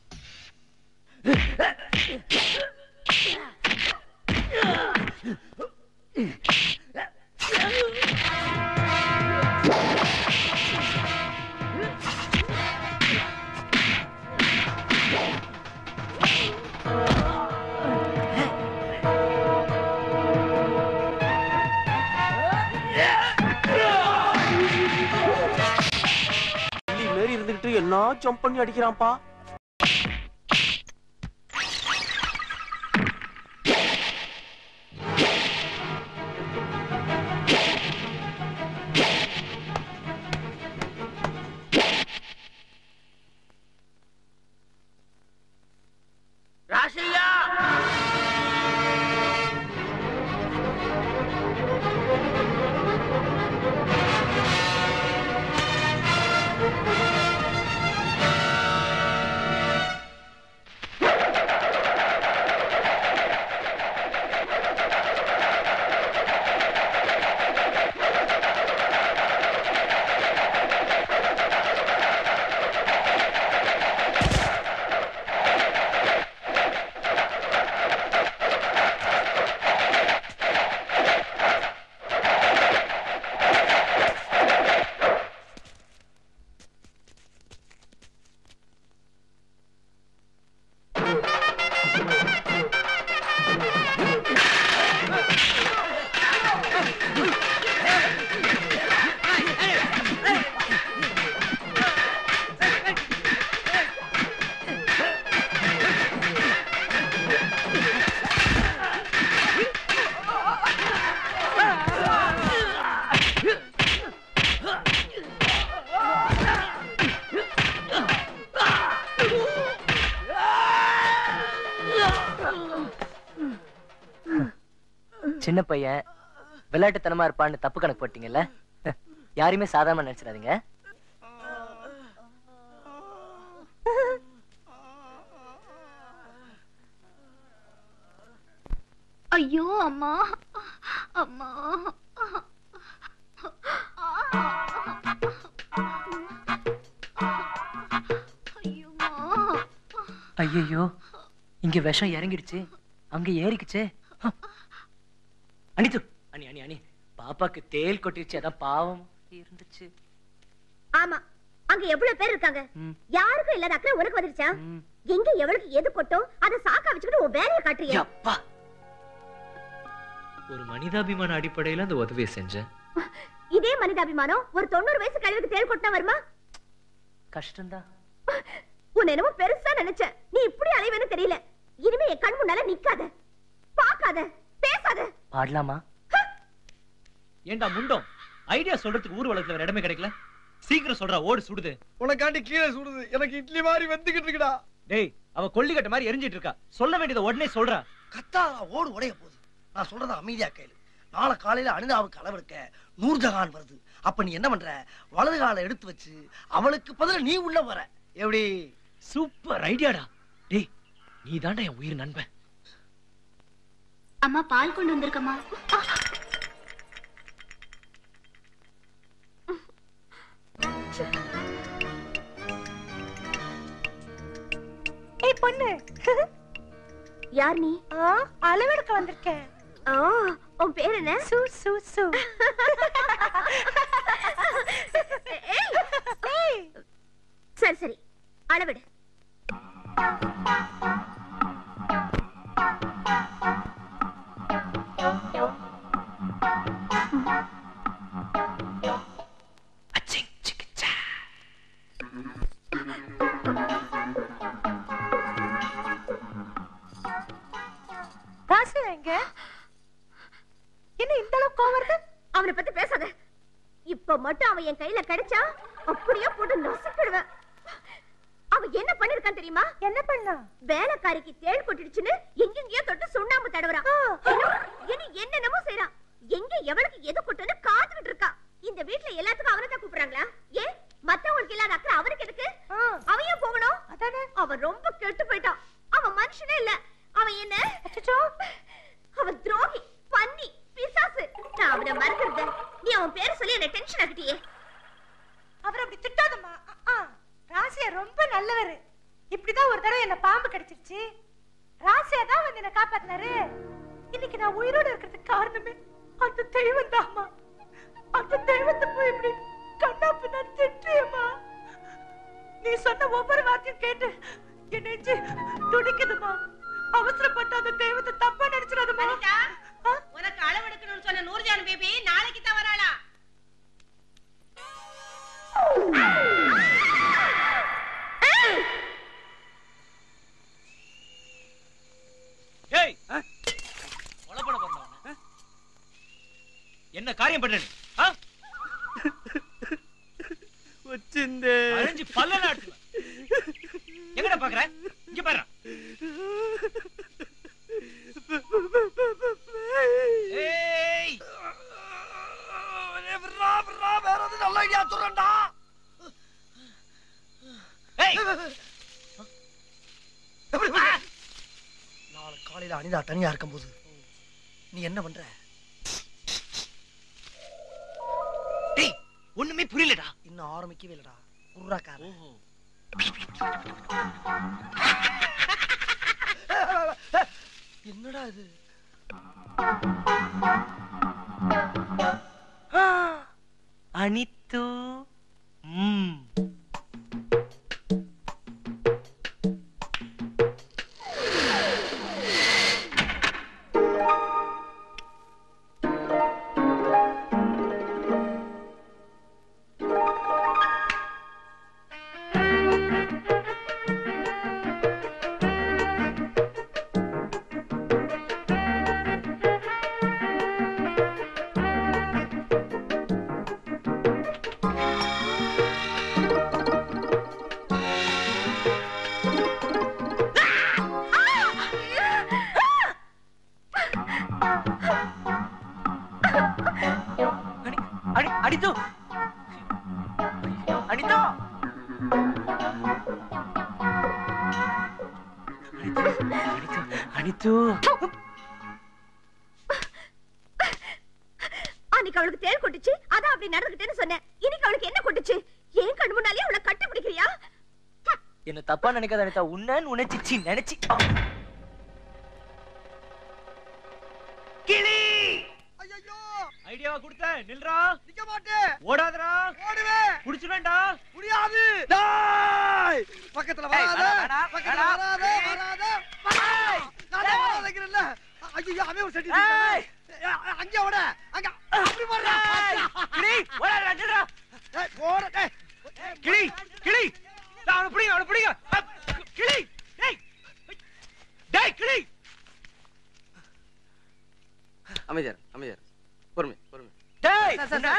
கிளி மாரி இருந்துகிட்டு என்ன ஜம்ப் பண்ணி அடிக்கிறான்ப்பா ராசையா சின்ன பையன் விளையாட்டுத்தனமா இருப்பான்னு தப்பு கணக்கு போட்டீங்கல்ல யாரையுமே சாதாரணமா நினைச்சிடாதீங்க ஐயோ அம்மா அம்மா ஐயோ இங்க விஷம் இறங்கிடுச்சு அங்க ஏறிக்குச்சே ஹ. அனித்து அனி அனி அனி பாப்பாக்கு தேல் கொட்டிருச்சு அதான் பாவம் இருந்துச்சு ஆமா அங்க எவ்வளவு பேர் இருக்காங்க ம். யாருக்கும் இல்லாத அக்கறை உனக்கு வந்துருச்சா எங்க எவளுக்கு எது கொட்டோ அதை சாக்கா வச்சுக்கிட்டு உன் வேலையை காட்டுறியா அப்பா ஒரு மனிதாபிமான அடிப்படையில அந்த உதவியை செஞ்சேன் இதே மனிதாபிமானம் ஒரு தொண்ணூறு வயசு கழிவுக்கு தேல் கொட்டினா வருமா கஷ்டம்தான் உன்னை என்னமோ பெருசா நினைச்ச நீ இப்படி அலைவேன்னு தெரியல இனிமே என் கண் முன்னால நிக்காத பாக்காத பேசாத பாடலாமா ஏண்டா முண்டம் ஐடியா சொல்றதுக்கு ஊர் வளத்துல வேற இடமே கிடைக்கல சீக்கிரம் சொல்றா ஓடு சுடுது உனக்காண்டி கீழே சுடுது எனக்கு இட்லி மாதிரி வெந்துகிட்டு இருக்குடா டேய் அவ கொல்லிக்கட்ட மாதிரி எரிஞ்சிட்டு இருக்கா சொல்ல வேண்டியதை உடனே சொல்றா கத்தாதா ஓடு உடைய போகுது நான் சொல்றத அமைதியா கேளு நாளை காலையில அனிதாவுக்கு அளவெடுக்க நூர்ஜஹான் வருது அப்ப நீ என்ன பண்ற வலது காலை எடுத்து வச்சு அவளுக்கு பதிலா நீ உள்ள வர எப்படி சூப்பர் ஐடியாடா டேய் நீ தாண்டா என் உயிர் நண்பன் அம்மா பால் கொண்டு வந்திருக்கம்மா ஏய் பொண்ணு யார் நீ அளவெடுக்க வந்திருக்கேன் ஓ உன் பேர் என்ன சு சு சு சரி சரி அளவெடு ராசு எங்க என்ன இந்த அளவுக்கு கோவம் வருது அவனை பத்தி பேசாத இப்ப மட்டும் அவன் என் கையில கிடைச்சா அப்படியே போட்டு நசுக்கிடுவேன் அவன் என்ன பண்ணிருக்கான் தெரியுமா என்ன பண்ணா வேலைக்காரிக்கு தேள் கொட்டிடுச்சுன்னு எங்கெங்கயோ தொட்டு சுண்ணாம்பு தடவுறான் இன்னும் இனி என்னென்னமோ செய்றான் எங்க எவளுக்கு எது கொட்டுன்னு காத்துக்கிட்டு இருக்கான் இந்த வீட்ல எல்லாத்துக்கும் அவனை தான் கூப்பிடுறாங்களா ஏன் மத்தவங்களுக்கு இல்லாத அக்கறை அவனுக்கு எதுக்கு அவன் ஏன் போகணும் அவன் ரொம்ப கெட்டு போயிட்டான் அவன் மனுஷனே இல்ல அவன் என்ன அவன் துரோகி பன்னி பிசாசு நான் அவனை மறக்கிறது நீ அவன் பேரை சொல்லி என்ன டென்ஷன் ஆக்கிட்டியே அவர் அப்படி திட்டாதம்மா அ, ஆ. ராசியா ரொம்ப நல்லவரு இப்படிதான் ஒரு தடவை என்ன பாம்பு கடிச்சிருச்சு ராசியா தான் வந்து என்ன காப்பாத்தினாரு இன்னைக்கு நான் உயிரோட இருக்கிறதுக்கு காரணமே அந்த தெய்வம் தாம்மா அந்த தெய்வத்தை போய் இப்படி கண்ணா பின்னா திட்டியம்மா நீ சொன்ன ஒவ்வொரு வார்த்தையும் கேட்டு என் நெஞ்சு துடிக்குதுமா அவசரப்பட்டு அந்த தெய்வத்தை தப்பா நினைச்சிடாதம்மா உனக்கு அளவெடுக்கணும்னு சொன்ன நூர்ஜான் பேபி நாளைக்கு தான் வராளா ஏய் கொலை பண்ண போறா அவனை. என்ன காரியம் பண்ற நீ? ஆ? வச்சிருந்தே அரைஞ்சு பல்ல நாட்டுவேன் எங்கடா பாக்குற இங்க பாரு ஏய் வேற எது நல்ல ஐடியா சொல்றேன்டா ஏய் நாளை காலையில அனிதா தனியா இருக்கும்போது நீ என்ன பண்ற டேய் ஒண்ணுமே புரியலடா இன்னும் ஆரம்பிக்கவே இல்லடா குர்ராக்கார என்னடா இது அனித்து ம் அனிதோ அனிதோ அனிதோ அன்னைக்கு அவளுக்கு தேள் கொட்டுச்சு அதான் அப்படி நடந்துக்கிட்டேன்னு சொன்னேன் இன்னைக்கு அவளுக்கு என்ன கொட்டுச்சு ஏன் கண்ணு முன்னாலே அவளை கட்டி பிடிக்கிறியா என்ன தப்பா நினைக்காத அனிதா உன்னன்னு உணர்ச்சிச்சு நினைச்சு கிளி ஐடியாவா கொடுத்த நில்றா நிக்க மாட்டேன் ஓடாதடா ஓடுவேன் புடிச்சுடா முடியாது டேய் பக்கத்துல வராத வேணாம், வேணாம், பக்கத்துல வேணாம். வராத வராத வராத நான் தான் வராதங்கிறேன்ல ஐயோ அவன் ஒரு சட்டி அங்க ஓட அங்க அப்படி போறா கிளி ஓடாதடா நில்றா ஏய் போற டேய் கிளி கிளி டா, அவனை பிடிங்க அவனை பிடிங்க அப், கிளி டேய் டேய் கிளி அமைதியார் அமைதியார் பொறுமை பொறுமை டேய் உன்னை-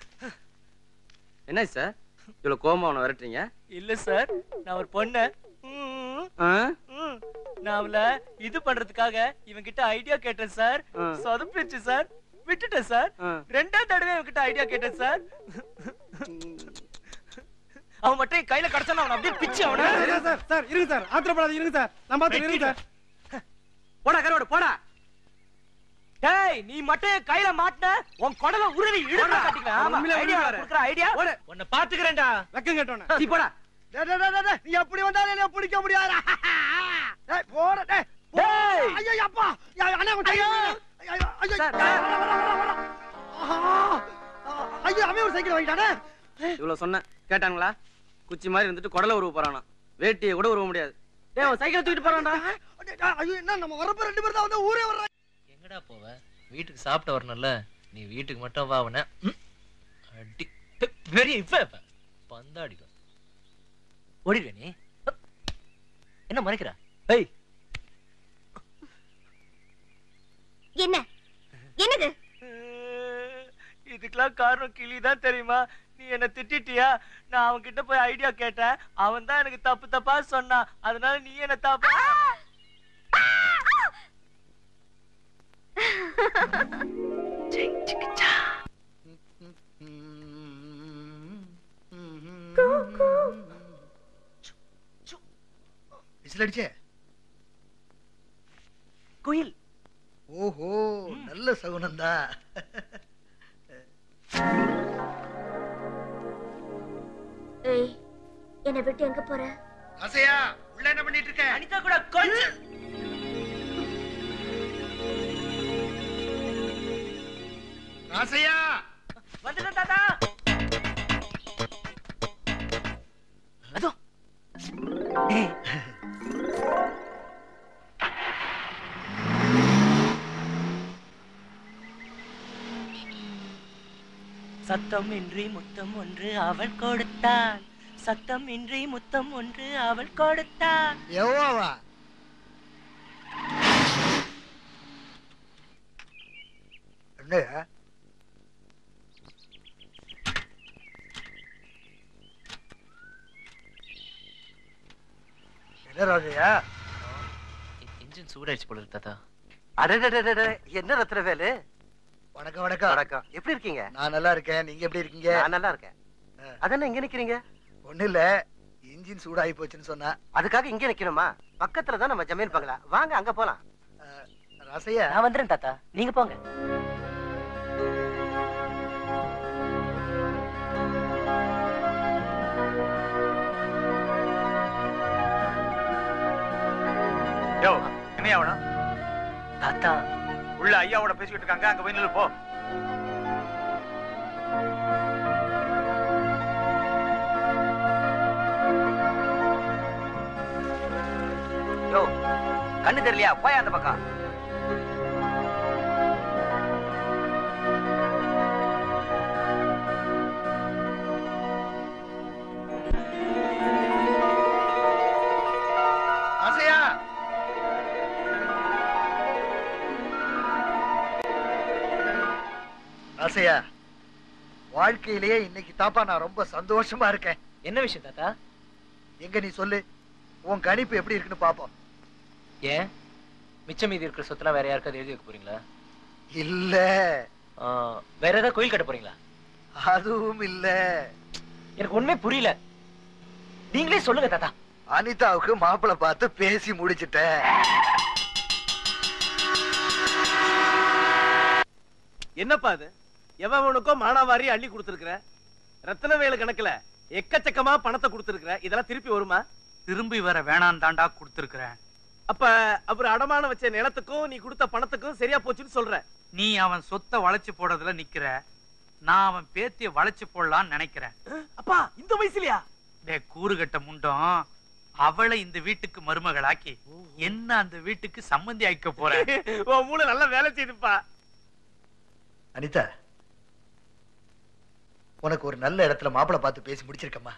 என்ன சார் இவ்வளவு கோவமா அவனை விரட்டுறீங்க இல்ல சார் நான் ஒரு பொண்ணு ம், ஆ? ம். நான் அவள இது பண்றதுக்காக இவன் கிட்ட ஐடியா கேட்டேன் சார் ஆ. சொதப்பிடுச்சு சார் விட்டுட்டேன் சார் ஆ. ரெண்டாம் தடவை இவன் கிட்ட ஐடியா கேட்டேன் சார் அவன் மட்டும் என் கையில கிடைச்சான அவன் அப்படியே பிச்சு அவன சார் சார் இருங்க சார் ஆத்திரப்படாத இருங்க சார் நான் பார்த்து இருங்க சார் போடா கருவாடு போடா டேய் நீ மட்டும் என் கையில மாட்டின உன் குடல உருவி இழுத்து காட்டிக்கலாம் ஆமா உண்மையிலே ஐடியா உருவாரு. குடுக்குற ஐடியா உன்னை பாத்துக்கிறேன்டா வெக்கம் கேட்டோன்னு நீ போடா டேய் டேய் டேய், டேய் நீ எப்படி வந்தாலும் என்ன பிடிக்க முடியாதுடா டேய் போற டேய் டேய் ஐயோ அப்பா யா, அண்ணா கொஞ்சம் ஐயோ ஐயோ ஐயோ வர, வர, வர, வர. ஆஹா. ஐயோ அவன் ஒரு சைக்கிள் வாங்கிட்டானே இவ்வளவு சொன்னேன் கேட்டாங்களா குச்சி மாதிரி இருந்துட்டு குடல உருவ போறானா வேட்டியை கூட உருவ முடியாது டேய் அவன் சைக்கிள் தூக்கிட்டு போறான்டா ஐயோ என்ன நம்ம வரப்ப ரெண்டு பேரும் தான் வந்து ஊரே வர்றாங்க எங்கடா போவ வீட்டுக்கு சாப்பிட்டு வரணும்ல நீ வீட்டுக்கு மட்டும் வா உன அடி பெ- பெரிய இப்ப இப்ப பந்தாடிக்கும் ஓடிடுவே நீ என்ன மறைக்கிற ஏய் என்ன என்னது இதுக்கெல்லாம் காரணம் கிளி தான் தெரியுமா நீ என்ன திட்டிட்டியா நான் அவன் கிட்ட போய் ஐடியா கேட்டேன் அவன் தான் எனக்கு தப்பு தப்பா சொன்னான் அதனால நீ என்ன தப்பா விசில் அடிச்சே குயில் ஓஹோ நல்ல சகுனந்தா ஏய் என்னை விட்டு எங்க போற அசையா உள்ள என்ன பண்ணிட்டு இருக்க அனிதா கூட கொஞ்சம் ராசையா வந்துட்டேன் தாத்தா அதோ ஏய் சத்தம் இன்றி முத்தம் ஒன்று அவள் கொடுத்தாள் சத்தம் இன்றி முத்தம் ஒன்று அவள் கொடுத்தாள் எவ்வாவா என்ன என்ன ராஜையா இன்ஜின் சூடாயிடுச்சு போல இருக்கு தாத்தா அடடடடட என்ன ரத்னவேலு வணக்கம் வணக்கம் வணக்கம் எப்படி இருக்கீங்க நான் நல்லா இருக்கேன் நீங்க எப்படி இருக்கீங்க நான் நல்லா இருக்கேன் அதென்ன இங்க நிக்கிறீங்க ஒண்ணு இல்ல இன்ஜின் சூடாகி போச்சுன்னு சொன்னா அதுக்காக இங்க நிக்கணுமா பக்கத்துல தான் நம்ம ஜமீன் பங்களா வாங்க அங்க போலாம் ரசையா நான் வந்துடுறேன் தாத்தா நீங்க போங்க யோ என்னையா வேணும் தாத்தா உள்ள ஐயாவோட பேசிக்கிட்டு இருக்காங்க அங்க போய் நில்லு போ யோ கண்ணு தெரியலையா போய் அந்த பக்கம் ஆசையா ஆசையா வாழ்க்கையிலேயே இன்னைக்கு தாப்பா நான் ரொம்ப சந்தோஷமா இருக்கேன் என்ன விஷயம் தாத்தா எங்க நீ சொல்லு உன் கணிப்பு எப்படி இருக்குன்னு பாப்போம் ஏன் மிச்சம் மீதி இருக்கிற சொத்தெல்லாம் வேற யாருக்காவது எழுதி வைக்க போறீங்களா இல்ல ஆ, வேற ஏதாவது கோயில் கட்ட போறீங்களா அதுவும் இல்ல எனக்கு ஒண்ணுமே புரியல நீங்களே சொல்லுங்க தாத்தா அனிதாவுக்கு மாப்பிள்ளை பார்த்து பேசி முடிச்சிட்டேன் என்னப்பா அது எவனுக்கோ மானாவாரி அள்ளி கொடுத்துருக்குற ரத்தன வேலு கணக்குல எக்கச்சக்கமா பணத்தை கொடுத்துருக்குற இதெல்லாம் திருப்பி வருமா திரும்பி வர வேணாம் தாண்டா கொடுத்துருக்கிறேன் அப்ப அவர் அடமானம் வச்ச நிலத்துக்கும் நீ கொடுத்த பணத்துக்கும் சரியா போச்சுன்னு சொல்ற நீ அவன் சொத்தை வளைச்சு போடுறதுல நிக்கிற நான் அவன் பேத்திய வளைச்சு போடலாம்னு நினைக்கிறேன் அப்பா இந்த வயசுலயா டே கூறுகட்ட முண்டம் அவளை இந்த வீட்டுக்கு மருமகளாக்கி என்ன அந்த வீட்டுக்கு சம்மந்தி ஆக்க போறேன் உன் மூளை நல்லா வேலை செய்துப்பா அனிதா உனக்கு ஒரு நல்ல இடத்துல மாப்பிள்ளை பார்த்து பேசி முடிச்சிருக்கம்மா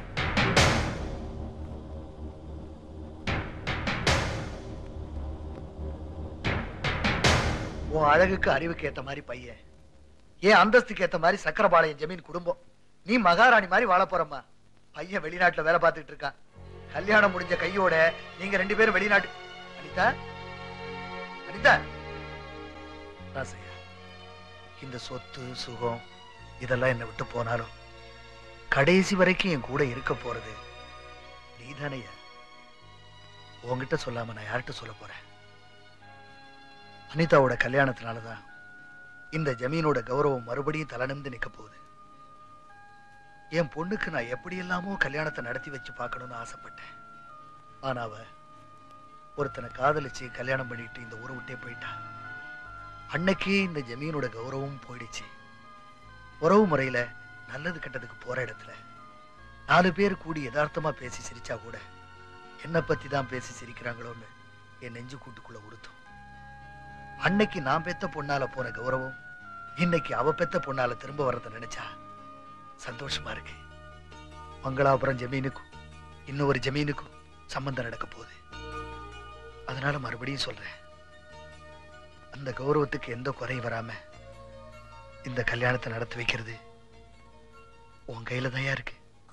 உன் அழகுக்கு அறிவுக்கு ஏத்த மாதிரி பையன் ஏன் அந்தஸ்துக்கு ஏத்த மாதிரி சக்கரபாளையம் ஜமீன் குடும்பம் நீ மகாராணி மாதிரி வாழ போறம்மா பையன் வெளிநாட்டுல வேலை பார்த்துட்டு இருக்கான் கல்யாணம் முடிஞ்ச கையோட நீங்க ரெண்டு பேரும் வெளிநாட்டு அனிதா அனிதா ராசையா இந்த சொத்து சுகம் இதெல்லாம் என்னை விட்டு போனாலும் கடைசி வரைக்கும் என் கூட இருக்க போறது நீதானையா உன்கிட்ட சொல்லாம நான் யார்கிட்ட சொல்ல போறேன் அனிதாவோட கல்யாணத்தினாலதான் இந்த ஜமீனோட கௌரவம் மறுபடியும் தலைநிமிந்து நிக்க போகுது என் பொண்ணுக்கு நான் எப்படி எல்லாமோ கல்யாணத்தை நடத்தி வச்சு பார்க்கணும்னு ஆசைப்பட்டேன் ஆனா அவ ஒருத்தனை காதலிச்சு கல்யாணம் பண்ணிட்டு இந்த ஊரை விட்டே போயிட்டா அன்னைக்கே இந்த ஜமீனோட கௌரவம் போயிடுச்சு உறவு முறையில நல்லது கெட்டதுக்கு போற இடத்துல நாலு பேர் கூடி யதார்த்தமா பேசி சிரிச்சா கூட என்னை பத்தி தான் பேசி சிரிக்கிறாங்களோன்னு என் நெஞ்சு கூட்டுக்குள்ள உறுத்தும் அன்னைக்கு நான் பெத்த பொண்ணால போன கௌரவம் இன்னைக்கு அவ பெத்த பொண்ணால திரும்ப வர்றத நினைச்சா சந்தோஷமா இருக்கு மங்களாபுரம் ஜமீனுக்கும் இன்னொரு ஜமீனுக்கும் சம்பந்தம் நடக்க போகுது அதனால மறுபடியும் சொல்றேன் அந்த கௌரவத்துக்கு எந்த குறையும் வராம இந்த கல்யாணத்தை நடத்தி வைக்கிறது உன் கையில தான் இருக்கு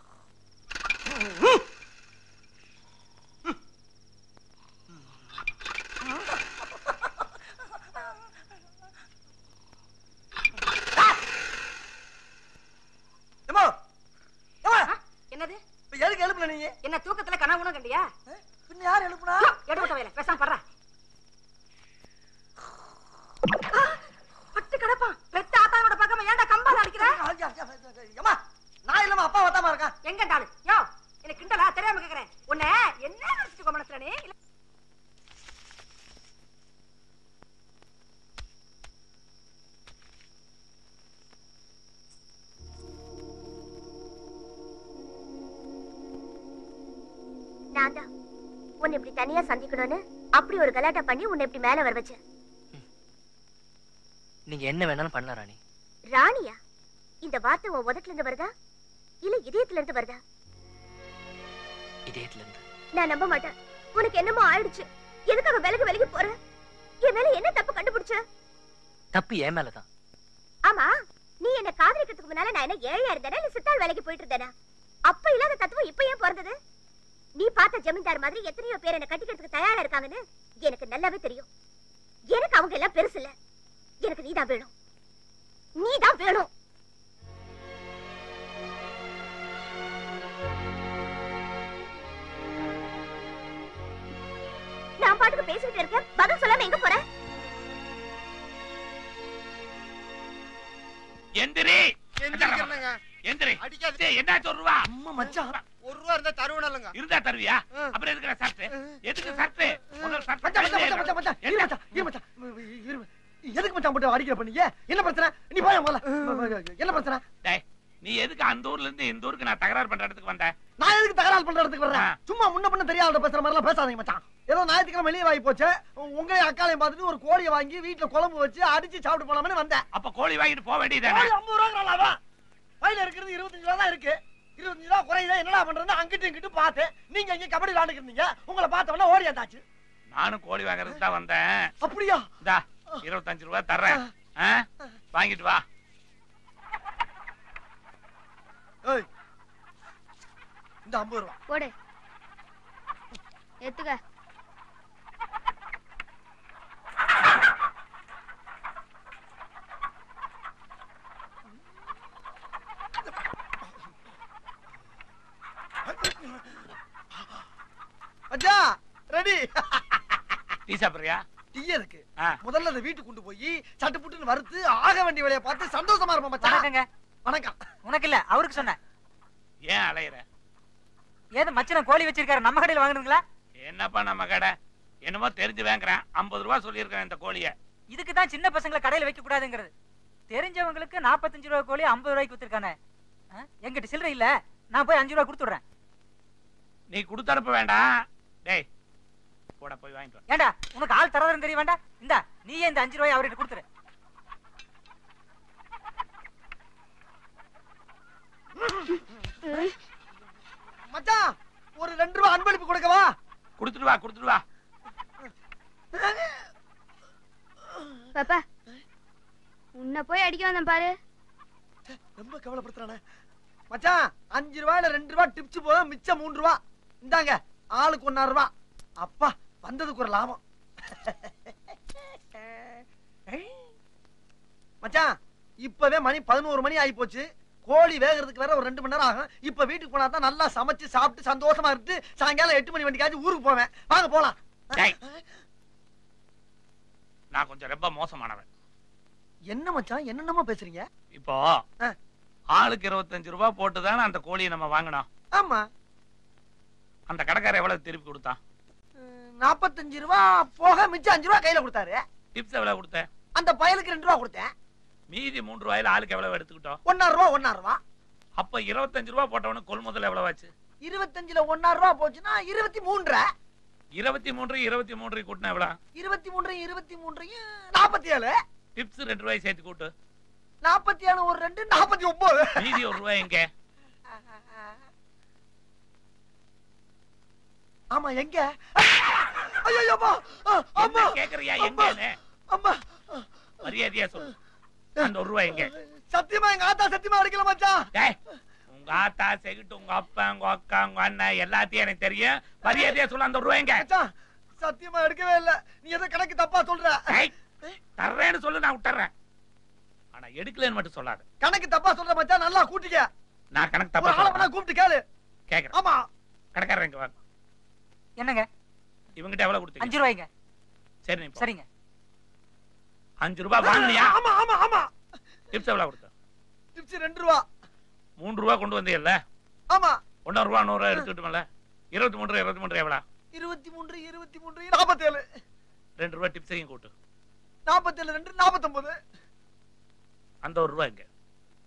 என்னது இப்ப எதுக்கு எழுப்புன நீங்க என்ன தூக்கத்துல கனவுணும் கண்டியா பின்ன யார் எழுப்புனா எடுபட்ட வேலை பேசாம படுற பட்டு கிடப்பான் பெத்த ஆத்தாவோட பக்கமா ஏன்டா கம்பால அடிக்கிற ஏமா நான் இல்லாம அப்பா வத்தாம இருக்கான் எங்க டாலு யோ எனக்கு கிண்டலா தெரியாம கேக்குறேன் உன்னை என்ன நினைச்சிட்டு மனசுல நீ இல்ல- நான் தான் உன்னை இப்படி தனியா சந்திக்கணும்னு அப்படி ஒரு கலாட்டா பண்ணி உன்னை இப்படி மேல வர வச்சேன் நீங்க என்ன வேணாலும் பண்ணலாம் ராணி ராணியா இந்த வார்த்தை உன் உதட்டுல இருந்து வருதா இல்ல இதயத்துல இருந்து வருதா இதயத்துல இருந்து நான் நம்ப மாட்டேன் உனக்கு என்னமோ ஆயிடுச்சு எதுக்காக விலகு விலகி போற என் மேல என்ன தப்பு கண்டுபிடிச்ச தப்பு என் மேலதான் ஆமா நீ என்ன காதலிக்கிறதுக்கு முன்னால நான் என்ன ஏழையா இருந்தேனா இல்ல சித்தாள் வேலைக்கு போயிட்டு இருந்தேனா அப்ப இல்லாத தத்துவம் இப்ப ஏன் பிறந்தது நீ பார்த்த ஜமீன்தார் மாதிரி எத்தனையோ பேர் என்ன கட்டிக்கிறதுக்கு தயாரா இருக்காங்கன்னு எனக்கு நல்லாவே தெரியும் எனக்கு அவங்க எல்லாம் பெருசு இல்ல எனக்கு நீதான் வேணும் நீதான் வேணும் நான் பாட்டுக்கு பேசிக்கிட்டு இருக்கேன் பதில் சொல்லாம எங்க போற எந்திரி எந்திரி டேய், என்ன சொல்லுவா அம்மா மச்சான் ஒரு ரூபா இருந்தா தருவனல்லுங்க இருந்தா தருவியா அப்புறம் எதுக்குற சர்ட் எதுக்கு சர்ட் முதல்ல சர்ட் மச்சான் மச்சான் மச்சான் மச்சான் இரு மச்சான் இரு மச்சான் இரு மச்சான். எதுக்கு மச்சான் போட்டு அடிக்கிற பண்ணீங்க என்ன பிரச்சனை நீ போய் முதல்ல என்ன பிரச்சனை டேய் நீ எதுக்கு அந்த ஊர்ல இருந்து இந்த ஊருக்கு நான் தகராறு பண்ற இடத்துக்கு வந்த நான் எதுக்கு தகராறு பண்ற இடத்துக்கு வர்றேன் சும்மா முன்ன பண்ண தெரியாத பேசுற மாதிரி எல்லாம் பேசாதீங்க மச்சான் ஏதோ ஞாயிற்றுக்கிழமை வெளியே வாங்கி போச்சு உங்களையும் அக்காலையும் பார்த்துட்டு ஒரு கோழியை வாங்கி வீட்டுல குழம்பு வச்சு அடிச்சு சாப்பிட்டு போலாம்னு வந்தேன் அப்ப கோழி வாங்கிட்டு போக வேண்டியதானே கோழி ஐம்பது ரூபா பையில இருக்கிறது இருபத்தஞ்சு ரூபா தான் இருக்கு இருபத்தஞ்சு ரூபா குறையுதா என்னடா பண்றது அங்கிட்டு இங்கிட்டு பார்த்தேன் நீங்க இங்க கபடி விளையாண்டுக்கிறீங்க உங்களை பார்த்த உடனே ஓடியாந்தாச்சு நானும் கோழி வாங்குறதுக்கு தான் வந்தேன் அப்படியா இந்தா இருபத்தஞ்சு ரூபாய் தர்றேன் ஆ? வாங்கிட்டு வா ஏய் இந்த ஐம்பது ரூபா போடு எடுத்துக்க ரெடி டீ சாப்பிடுறியா டீ இருக்கு முதல்ல அதை வீட்டுக்கு கொண்டு போய் சட்டு புட்டுன்னு வறுத்து ஆக வேண்டிய வேலையை பார்த்து சந்தோஷமா இருப்போம் மச்சான் வணக்கங்க வணக்கம் உனக்கு இல்ல அவருக்கு சொன்னேன் ஏன் அலையிற ஏது மச்சன கோழி வச்சிருக்காரு நம்ம கடையில வாங்குனீங்களா என்னப்பா நம்ம கடை என்னமோ தெரிஞ்சு வாங்குறேன் ஐம்பது ரூபா சொல்லியிருக்கேன் இந்த கோழிய இதுக்கு தான் சின்ன பசங்களை கடையில வைக்க கூடாதுங்கிறது தெரிஞ்சவங்களுக்கு நாற்பத்தஞ்சு ரூபா கோழி ஐம்பது ரூபாய்க்கு வித்துருக்கானே எங்கிட்ட சில்லறை இல்ல நான் போய் அஞ்சு ரூபா கொடுத்துடுறேன் நீ கொடுத்து அனுப்ப வேண்டாம் டேய் போட போய் வாங்கிட்டு வா ஏண்டா உனக்கு ஆள் தரதுன்னு தெரிய வேண்டாம் இந்தா நீயே இந்த அஞ்சு ரூபாய் அவர்கிட்ட கொடுத்துரு மச்சான் ஒரு ரெண்டு ரூபா அன்பளிப்பு கொடுக்கவா கொடுத்துட்டு வா கொடுத்துட்டு வா பாப்பா உன்னை போய் அடிக்க வந்தேன் பாரு ரொம்ப கவலைப்படுத்துறானே மச்சான் அஞ்சு ரூபாயில ரெண்டு ரூபா டிப்ஸ் போதும் மிச்சம் மூணு ரூபா இந்தாங்க ஆளுக்கு ஒன்னாறு ரூபா அப்பா வந்ததுக்கு ஒரு லாபம் மச்சான் இப்பவே மணி பதினோரு மணி ஆகி போச்சு கோழி வேகிறதுக்கு வேற ஒரு ரெண்டு மணி நேரம் ஆகும் இப்ப வீட்டுக்கு போனா தான் நல்லா சமைச்சு சாப்பிட்டு சந்தோஷமா இருந்து சாயங்காலம் எட்டு மணி வண்டிக்காச்சும் ஊருக்கு போவேன் வாங்க போலாம் டேய். நான் கொஞ்சம் ரொம்ப மோசமானவன் என்ன மச்சான் என்னென்னமோ பேசுறீங்க இப்போ ஆளுக்கு இருபத்தஞ்சு ரூபாய் போட்டு தானே அந்த கோழியை நம்ம வாங்கினோம் ஆமா அந்த கடைக்காரர் எவ்வளவு திருப்பி கொடுத்தான் நாற்பத்தஞ்சு ரூபா போக மிச்சம் அஞ்சு ரூபா கையில கொடுத்தாரு டிப்ஸ் எவ்வளவு கொடுத்த அந்த பயலுக்கு ரெண்டு ரூபா கொடுத்தேன் மீதி மூன்று ரூபாயில ஆளுக்கு எவ்வளவு எடுத்துக்கிட்டோம் ஒன்னாறு ரூபா ஒன்னாறு ரூபா அப்ப இருபத்தஞ்சு ரூபாய் போட்டவனுக்கு கொள்முதல் எவ்வளவு ஆச்சு இருபத்தஞ்சுல ஒன்னாறு ரூபா போச்சுன்னா இருபத்தி மூன்றரை இருபத்தி மூன்று இருபத்தி மூன்று கூட்டினா எவ்வளவு இருபத்தி மூன்று இருபத்தி மூன்றையும் நாற்பத்தி ஏழு டிப்ஸ் ரெண்டு ரூபாய் சேர்த்து கூட்டு நாற்பத்தி ஏழு ஒரு ரெண்டு நாற்பத்தி ஒன்பது மீதி ஒரு ரூபாய் எங்க ஆமா எங்க ஐயோ அம்மா என்ன கேக்குறியா எங்கன்னு அம்மா மரியாதையா சொல்லு அந்த ஒரு ரூபாய் எங்க சத்தியமா எங்க ஆத்தா சத்தியமா அடிக்கல மச்சான் டேய், உங்க ஆத்தா செகிட்டு உங்க அப்பா உங்க அக்கா உங்க அண்ணன் எல்லாத்தையும் எனக்கு தெரியும் மரியாதையா சொல்லு அந்த ஒரு ரூபாய் எங்க மச்சான் சத்தியமா எடுக்கவே இல்ல நீ ஏதோ கணக்கு தப்பா சொல்ற டேய், தர்றேன்னு சொல்லு நான் விட்டுறேன் ஆனா எடுக்கலன்னு மட்டும் சொல்லாத கணக்கு தப்பா சொல்ற மச்சான் நல்லா கூட்டிக்க நான் கணக்கு ஒரு தப்பா ஆளை சொல்றேன். வேணா கூப்பிட்டு கேளு கேக்குறேன் ஆமா கடைக்காரன் இங்க வாங்க என்னங்க இவங்கிட்ட எவ்வளவு கொடுத்தீங்க அஞ்சு ரூபாய்ங்க சரி நீ போ. சரிங்க அஞ்சு ரூபாய் வாங்கினியா ஆமா ஆமா ஆமா டிப்ஸ் எவ்வளவு கொடுத்த டிப்ஸ் ரெண்டு ரூபா மூன்று ரூபா கொண்டு வந்தீங்கல்ல ஆமா ஒன்னொரு ரூபா நூறு ரூபா எடுத்துக்கிட்டோம்ல இருபத்தி மூன்று இருபத்தி மூன்று எவ்வளவு இருபத்தி மூன்று இருபத்தி மூன்று நாற்பத்தி ஏழு ரெண்டு ரூபாய் டிப்ஸையும் கூட்டு நாற்பத்தி ஏழு ரெண்டு நாற்பத்தொன்பது அந்த ஒரு ரூபாய் எங்க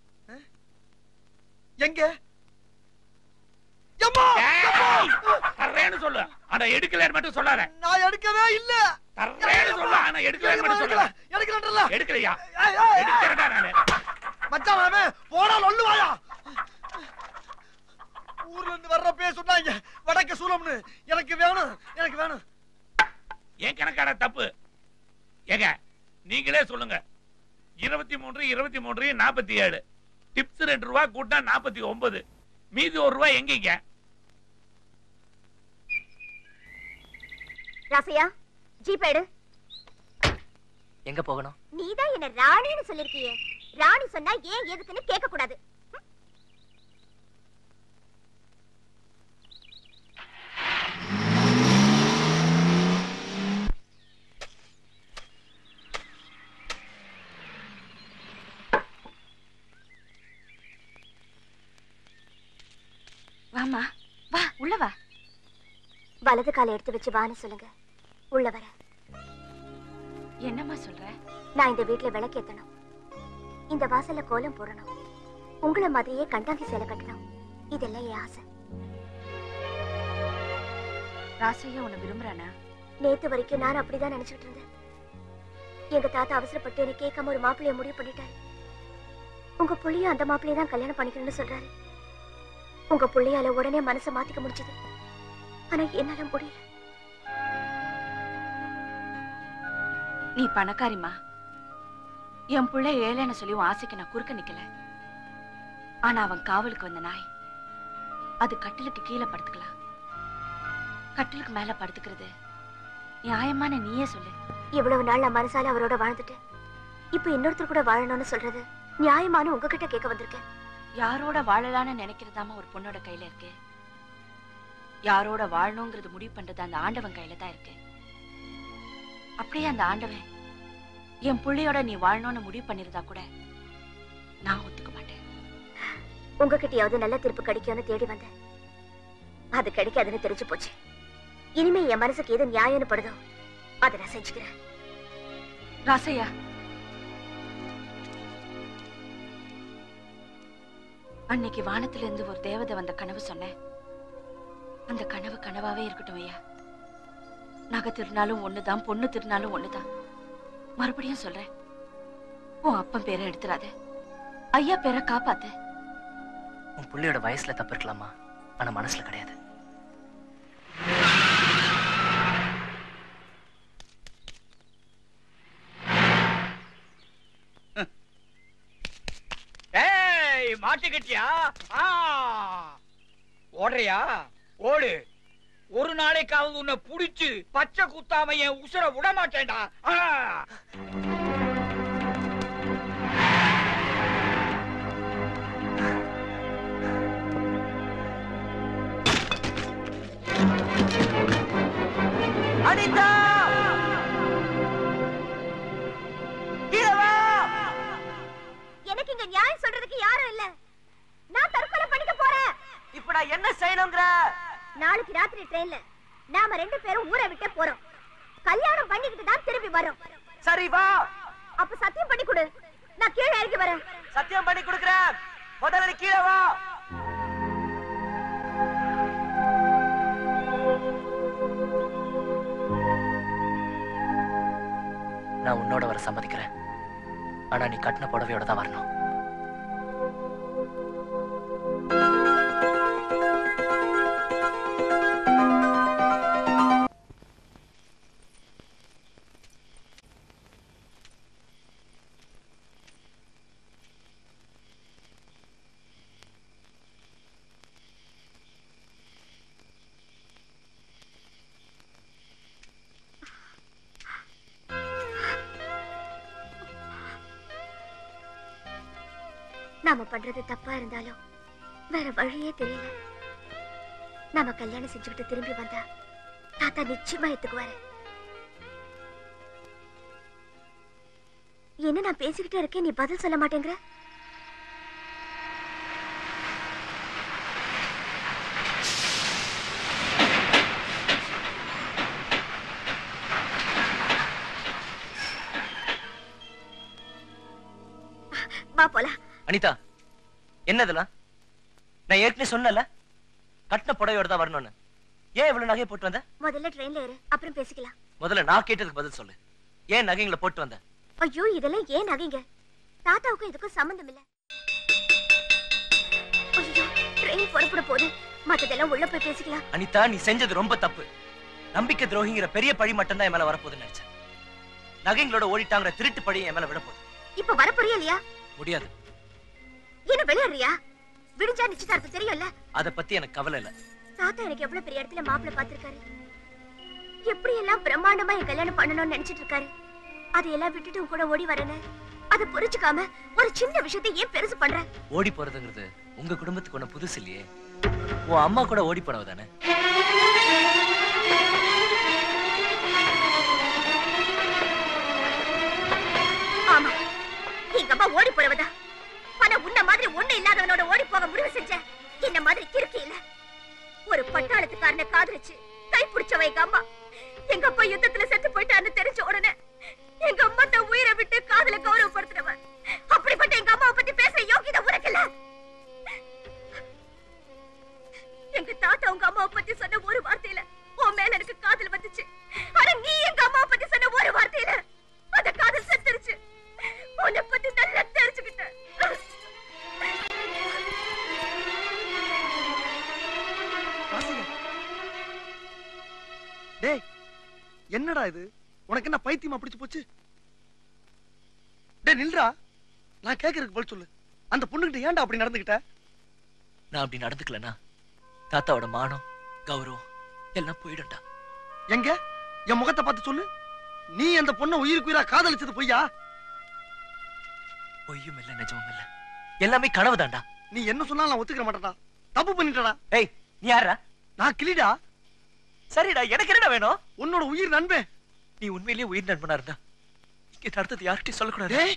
எங்க எம்மா! ஏய், தர்றேன்னு சொல்லு ஆனா எடுக்கலன்னு மட்டும் சொல்லாத நான் எடுக்கவே இல்ல தர்றேன்னு சொல்லு ஆனா எடுக்கலன்னு மட்டும் சொல்லாத எடுக்கலன்றல எடுக்கலையா ஏய், ஏய், ஏய். எடுக்கிறேன்டா நானு மச்சான் அவன் போடா லொல்லுவாயா ஊர்ல இருந்து வர்றப்பே சொன்னாங்க வடக்கு சூலம்னு எனக்கு வேணும் எனக்கு வேணும் என் கணக்கான தப்பு ஏங்க நீங்களே சொல்லுங்க இருபத்தி மூன்று இருபத்தி மூன்று நாற்பத்தி ஏழு டிப்ஸ் ரெண்டு ரூபா கூட்டா நாற்பத்தி ஒன்பது மீதி ஒரு ரூபாய் எங்கீங்க ராசையா ஜீப் எடு எங்க போகணும் நீதான் என்ன ராணின்னு சொல்லிருக்கியே ராணி சொன்னா ஏன் எதுக்குன்னு கேட்க கூடாது வாமா வா உள்ள வா வலது காலை எடுத்து வச்சு வான்னு சொல்லுங்க உள்ள வர என்னம்மா சொல்ற நான் இந்த வீட்டுல விளக்கேத்தணும் இந்த வாசல்ல கோலம் போடணும் உங்களை மாதிரியே கண்டாங்கி சேலை கட்டணும் இதெல்லாம் என் ஆசை ராசையா உன்னை விரும்புறானா நேத்து வரைக்கும் நான் அப்படிதான் நினைச்சிட்டு இருந்தேன் எங்க தாத்தா அவசரப்பட்டு என்ன கேட்காம ஒரு மாப்பிள்ளைய முடிவு பண்ணிட்டாரு உங்க புள்ளைய அந்த மாப்பிள்ளைய தான் கல்யாணம் பண்ணிக்கணும்னு சொல்றாரு உங்க புள்ளையால உடனே மனசை மாத்திக்க முடிஞ்சது ஆனா என்னால முடியல நீ பணக்காரிமா என் புள்ள ஏழைன்னு சொல்லி உன் ஆசைக்கு நான் குறுக்க நிக்கல ஆனா அவன் காவலுக்கு வந்த நாய் அது கட்டிலுக்கு கீழே படுத்துக்கலாம் கட்டிலுக்கு மேல படுத்துக்கிறது நியாயமான நீயே சொல்லு இவ்வளவு நாள் நான் மனசால அவரோட வாழ்ந்துட்டேன் இப்ப இன்னொருத்தர் கூட வாழணும்னு சொல்றது நியாயமான உங்ககிட்ட கேட்க வந்திருக்கேன் யாரோட வாழலாம்னு நினைக்கிறதாம ஒரு பொண்ணோட கையில இருக்கு யாரோட வாழணுங்கிறது முடிவு பண்றது அந்த ஆண்டவன் கையில தான் இருக்கு அப்படியே அந்த ஆண்டவன் என் புள்ளையோட நீ வாழணும்னு முடிவு பண்ணிருந்தா கூட நான் ஒத்துக்க மாட்டேன் உங்ககிட்டயாவது நல்ல தீர்ப்பு கிடைக்கும்னு தேடி வந்தேன் அது கிடைக்காதுன்னு தெரிஞ்சு போச்சு இனிமே என் மனசுக்கு எது நியாயம்னு படுதோ அதை நான் செஞ்சுக்கிறேன் ராசையா அன்னைக்கு வானத்துல இருந்து ஒரு தேவதை வந்த கனவு சொன்னேன் அந்த கனவு கனவாவே இருக்கட்டும் ஐயா நகை திருநாளும் ஒண்ணுதான் பொண்ணு திருநாளும் ஒண்ணுதான் மறுபடியும் சொல்றேன் உன் அப்பன் பேரை எடுத்துறாத ஐயா பேரை காப்பாத்து உன் புள்ளையோட வயசுல தப்பு இருக்கலாமா ஆனா மனசுல கிடையாது ஏய் மாட்டிக்கிட்டியா ஆ ஓடுறியா ஓடு ஒரு நாளைக்காவது உன்னை புடிச்சு பச்சை குத்தாம என் உசுர விட மாட்டேன்டா ஆ. அனிதா கீழே வா எனக்கு இங்க நியாயம் சொல்றதுக்கு யாரும் இல்ல நான் தற்கொலை பண்ணிக்க போறேன் இப்ப நான் என்ன செய்யணுங்கிற நாளைக்கு ராத்திரி ட்ரெயின்ல நாம ரெண்டு பேரும் ஊரை விட்டே போறோம் கல்யாணம் பண்ணிக்கிட்டு தான் திரும்பி வரோம் சரி வா அப்ப சத்தியம் பண்ணி கொடு நான் கீழே இறங்கி வரேன் சத்தியம் பண்ணி கொடுக்குறேன் முதல்ல நீ கீழே வா நான் உன்னோட வர சம்மதிக்கிறேன் ஆனா நீ கட்டின புடவையோட தான் வரணும் நாம பண்றது தப்பா இருந்தாலும் வேற வழியே தெரியல நாம கல்யாணம் செஞ்சுக்கிட்டு திரும்பி வந்தா தாத்தா நிச்சயமா ஏத்துக்குவாரு என்ன நான் பேசிக்கிட்டே இருக்கேன் நீ பதில் சொல்ல மாட்டேங்கிற வா போலாம் அனிதா என்ன இதெல்லாம் நான் ஏற்கனவே சொன்னல கட்டின புடவையோட தான் வரணும்னு ஏன் இவ்வளவு நகையை போட்டு வந்த முதல்ல ட்ரெயின்ல ஏறு அப்புறம் பேசிக்கலாம் முதல்ல நான் கேட்டதுக்கு பதில் சொல்லு ஏன் நகைங்களை போட்டு வந்த ஐயோ இதெல்லாம் ஏன் நகைங்க தாத்தாவுக்கும் இதுக்கும் சம்பந்தம் இல்ல ஐயோ ட்ரெயின் புறப்பட போகுது மத்ததெல்லாம் உள்ள போய் பேசிக்கலாம் அனிதா நீ செஞ்சது ரொம்ப தப்பு நம்பிக்கை துரோகிங்கிற பெரிய பழி மட்டும் தான் என் மேல வரப்போகுதுன்னு நினைச்சேன் நகைங்களோட ஓடிட்டாங்கிற திருட்டு பழி என் மேல விட போகுது இப்ப வர போறியா இல்லையா முடியாது என்ன விளையாடுறியா விடிஞ்சா நிச்சயதார்த்தம் தெரியும்ல அத பத்தி எனக்கு கவலை இல்ல தாத்தா எனக்கு எவ்வளவு பெரிய இடத்துல மாப்பிள்ளை பார்த்திருக்காரு எப்படி எல்லாம் பிரம்மாண்டமா என் கல்யாணம் பண்ணணும்னு நினைச்சிட்டு இருக்காரு அதையெல்லாம் விட்டுட்டு உன் கூட ஓடி வரேன்னு அதை புரிஞ்சுக்காம ஒரு சின்ன விஷயத்தை ஏன் பெருசு பண்ற ஓடி போறதுங்கிறது உங்க குடும்பத்துக்கு ஒண்ணு புதுசு இல்லையே உன் அம்மா கூட ஓடி போனவ தானே ஆமா எங்க அம்மா ஓடி போறவதா ஆனா உன்ன மாதிரி ஒண்ணு இல்லாதவனோட ஓடி போக முடிவு செஞ்ச என்ன மாதிரி கிறுக்கி இல்ல ஒரு பட்டாளத்துக்காரனை காதலிச்சு கை பிடிச்சவ எங்க அம்மா எங்க அப்பா யுத்தத்துல செத்து போயிட்டான்னு தெரிஞ்ச உடனே எங்க அம்மா தன் உயிரை விட்டு காதல கௌரவப்படுத்தினவ அப்படிப்பட்ட எங்க அம்மாவை பத்தி பேச யோகிதா உனக்கு இல்ல எங்க தாத்தா உங்க அம்மாவை பத்தி சொன்ன ஒரு வார்த்தையில உன் மேல எனக்கு காதல் வந்துச்சு ஆனா நீ எங்க அம்மாவை பத்தி சொன்ன ஒரு வார்த்தையில அந்த காதல் செத்துருச்சு உன்னை பத்தி நல்லா தெரிஞ்சுக்கிட்டேன் டேய் என்னடா இது உனக்கு என்ன பைத்தியமா பிடிச்சு போச்சு டேய் நில்றா நான் கேக்குறதுக்கு பதில் சொல்லு அந்த பொண்ணுகிட்ட ஏன்டா அப்படி நடந்துக்கிட்ட நான் அப்படி நடந்துக்கலனா தாத்தாவோட மானம் கௌரவம் எல்லாம் போயிடும்டா எங்க என் முகத்தை பார்த்து சொல்லு நீ அந்த பொண்ணை உயிருக்கு உயிரா காதலிச்சது பொய்யா பொய்யும் இல்ல நிஜமும் இல்ல எல்லாமே கனவுதான்டா நீ என்ன சொன்னாலும் நான் ஒத்துக்கிற மாட்டேன்டா தப்பு பண்ணிட்டடா ஏய் நீ யாரா நான் கிளிடா சரிடா எனக்கு என்னடா வேணும் உன்னோட உயிர் நண்பன் நீ உண்மையிலேயே உயிர் நண்பனா இருந்தா இங்க நடந்தது யார்கிட்டயும் சொல்லக்கூடாது ஏய்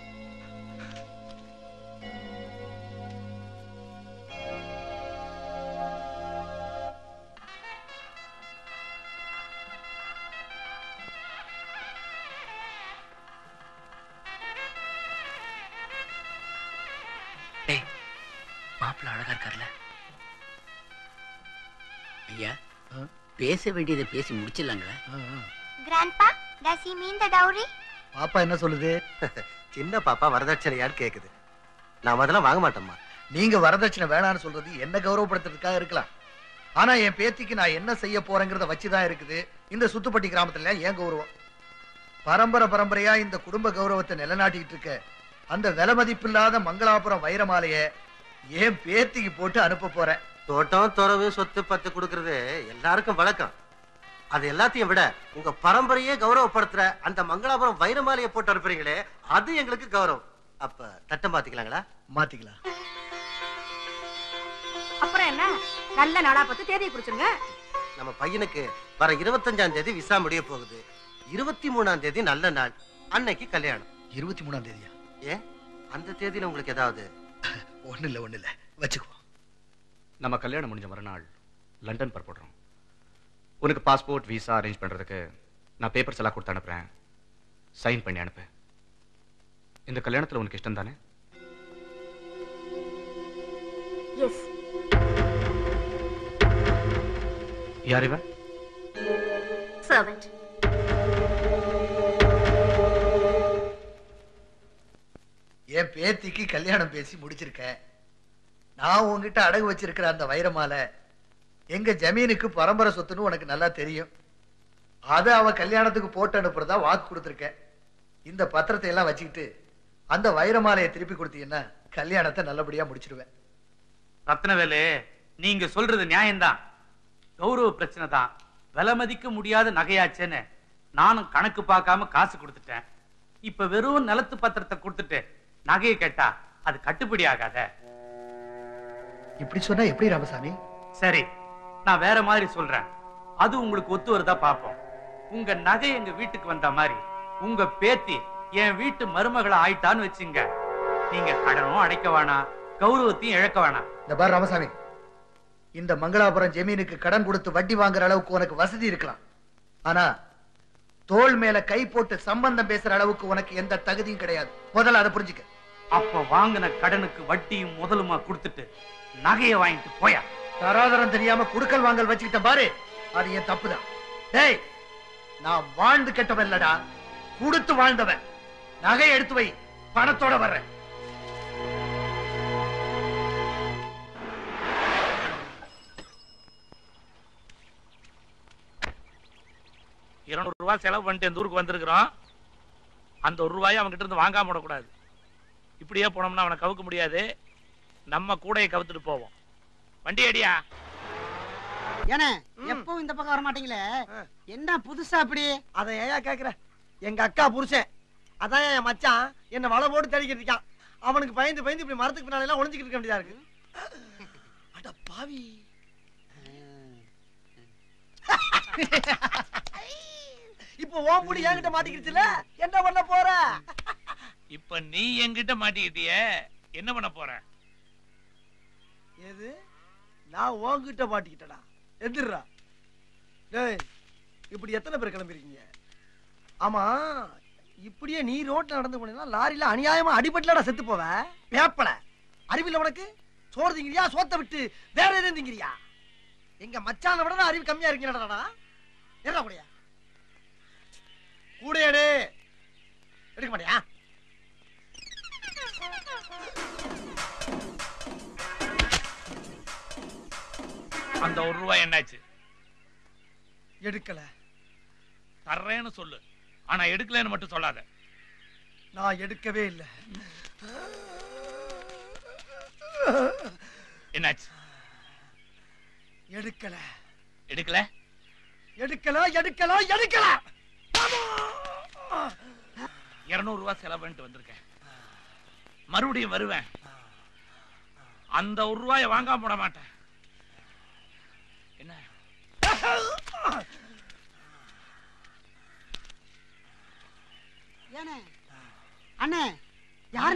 டேய் மாப்பிள்ள அழகா இருக்கார்ல ஐயா பேச வேண்டியதை பேசி முடிச்சிடலாங்களா Grandpa, does he mean the dowry? பாப்பா என்ன சொல்லுது சின்ன பாப்பா வரதட்சணையான்னு கேக்குது நான் அதெல்லாம் வாங்க மாட்டேம்மா நீங்க வரதட்சணை வேணாம்னு சொல்றது என்ன கௌரவப்படுத்துறதுக்காக இருக்கலாம் ஆனா என் பேத்திக்கு நான் என்ன செய்ய போறேங்கிறத வச்சுதான் இருக்குது இந்த சுத்துப்பட்டி கிராமத்துல ஏன் கௌரவம் பரம்பரை பரம்பரையா இந்த குடும்ப கௌரவத்தை நிலைநாட்டிட்டு இருக்க அந்த விலை மதிப்பில்லாத மங்களாபுரம் வைரமாலைய என் பேத்திக்கு போட்டு அனுப்ப போறேன் தோட்டம் துறவு சொத்து பத்து கொடுக்கறது எல்லாருக்கும் வழக்கம் அது எல்லாத்தையும் விட உங்க பரம்பரையே கௌரவப்படுத்துற அந்த மங்களாபுரம் வைரமாலையை போட்டு அனுப்புறீங்களே அது எங்களுக்கு கௌரவம் அப்ப தட்டம் மாத்திக்கலாங்களா மாத்திக்கலாம் அப்புறம் என்ன நல்ல நாளா பார்த்து தேதியை குறிச்சிருங்க நம்ம பையனுக்கு வர இருபத்தஞ்சாம் தேதி விசா முடிய போகுது இருபத்தி மூணாம் தேதி நல்ல நாள் அன்னைக்கு கல்யாணம் இருபத்தி மூணாம் தேதியா ஏன் அந்த தேதியில உங்களுக்கு ஏதாவது ஒண்ணு இல்ல ஒண்ணு இல்ல வச்சுக்குவோம் நம்ம கல்யாணம் முடிஞ்ச மறுநாள் லண்டன் புறப்படுறோம் உனக்கு பாஸ்போர்ட் விசா அரேஞ்ச் பண்றதுக்கு நான் பேப்பர்ஸ் எல்லாம் கொடுத்து அனுப்புறேன் சைன் பண்ணி அனுப்பு இந்த கல்யாணத்துல உனக்கு இஷ்டம் தானே எஸ் யார் இவன் சர்வெண்ட் என் பேத்திக்கு கல்யாணம் பேசி முடிச்சிருக்கேன் நான் உன்கிட்ட அடகு வச்சிருக்கிற அந்த வைரமாலை எங்க ஜமீனுக்கு பரம்பரை சொத்துன்னு உனக்கு நல்லா தெரியும் அதை அவ கல்யாணத்துக்கு போட்டு அனுப்புறதா வாக்கு கொடுத்துருக்கேன் இந்த பத்திரத்தை எல்லாம் வச்சுக்கிட்டு அந்த வைரமாலையை திருப்பி கொடுத்தீங்கன்னா கல்யாணத்தை நல்லபடியா முடிச்சிடுவேன் ரத்னவேலு நீங்க சொல்றது நியாயம்தான் கௌரவ பிரச்சனை தான் விலை மதிக்க முடியாத நகையாச்சேன்னு நானும் கணக்கு பார்க்காம காசு கொடுத்துட்டேன் இப்ப வெறும் நிலத்து பத்திரத்தை கொடுத்துட்டு நகையை கேட்டா அது கட்டுப்படி ஆகாத இப்படி சொன்னா எப்படி ராமசாமி சரி நான் வேற மாதிரி சொல்றேன் அது உங்களுக்கு ஒத்து வருதா பாப்போம் உங்க நகை எங்க வீட்டுக்கு வந்த மாதிரி உங்க பேத்தி என் வீட்டு மருமகளை ஆயிட்டான்னு வச்சுங்க நீங்க கடனும் அடைக்க வேணாம் கௌரவத்தையும் இழக்க வேணாம் இந்த பார் ராமசாமி இந்த மங்களாபுரம் ஜமீனுக்கு கடன் கொடுத்து வட்டி வாங்குற அளவுக்கு உனக்கு வசதி இருக்கலாம் ஆனா தோள் மேல கை போட்டு சம்பந்தம் பேசுற அளவுக்கு உனக்கு எந்த தகுதியும் கிடையாது முதல்ல அதை புரிஞ்சுக்க அப்ப வாங்கின கடனுக்கு வட்டியும் முதலுமா கொடுத்துட்டு நகையை வாங்கிட்டு போயா தராதரம் தெரியாம குடுக்கல் வாங்கல் வச்சுக்கிட்ட பாரு அது என் தப்புதான் டேய் நான் வாழ்ந்து கெட்டவன் இல்லடா கொடுத்து வாழ்ந்தவன் நகை எடுத்து வை பணத்தோட வர்றேன் இருநூறு ரூபாய் செலவு பண்ணிட்டு இந்த ஊருக்கு வந்திருக்கிறோம் அந்த ஒரு ரூபாயை அவன்கிட்ட இருந்து வாங்காம விடக்கூடாது இப்படியே போனோம்னா அவனை கவுக்க முடியாது நம்ம கூடையை கவுத்துட்டு போவோம் வண்டி அடியா ஏனே எப்பவும் இந்த பக்கம் வர மாட்டீங்களே என்ன புதுசா அப்படி அத ஏயா கேக்குற எங்க அக்கா புருஷன் அதான் என் மச்சான் என்ன வலை போட்டு தடிக்கிட்டு இருக்கான் அவனுக்கு பயந்து பயந்து இப்படி மரத்துக்கு பின்னால எல்லாம் ஒளிஞ்சுக்கிட்டு இருக்க வேண்டியதா இருக்கு அட பாவி இப்போ ஓம் முடி என்கிட்ட மாட்டிக்கிடுச்சுல என்ன பண்ண போற இப்ப நீ என்கிட்ட மாட்டிக்கிட்டிய என்ன பண்ண போற எது நான் உன்கிட்ட மாட்டிக்கிட்டடா எதிர்றா டேய் இப்படி எத்தனை பேர் கிளம்பிருக்கீங்க ஆமா இப்படியே நீ ரோட்ல நடந்து போனீங்கன்னா லாரியில அநியாயமா அடிபட்டுலடா செத்து போவ பேப்பல அறிவில்ல உனக்கு சோறு திங்கிறியா சோத்த விட்டு வேற எதுவும் திங்கிறியா எங்க மச்சான விட நான் அறிவு கம்மியா இருக்கீங்கடா என்ன கூடயா கூடையாடு எடுக்க மாட்டியா அந்த ஒரு ரூபாய் என்னாச்சு எடுக்கல தர்றேன்னு சொல்லு ஆனா எடுக்கலன்னு மட்டும் சொல்லாத நான் எடுக்கவே இல்லை என்னாச்சு எடுக்கல எடுக்கல எடுக்கல எடுக்கல எடுக்கல இருநூறு ரூபாய் செலவு பண்ணிட்டு வந்திருக்கேன் மறுபடியும் வருவேன் அந்த ஒரு ரூபாயை வாங்காம விட மாட்டேன் என்ன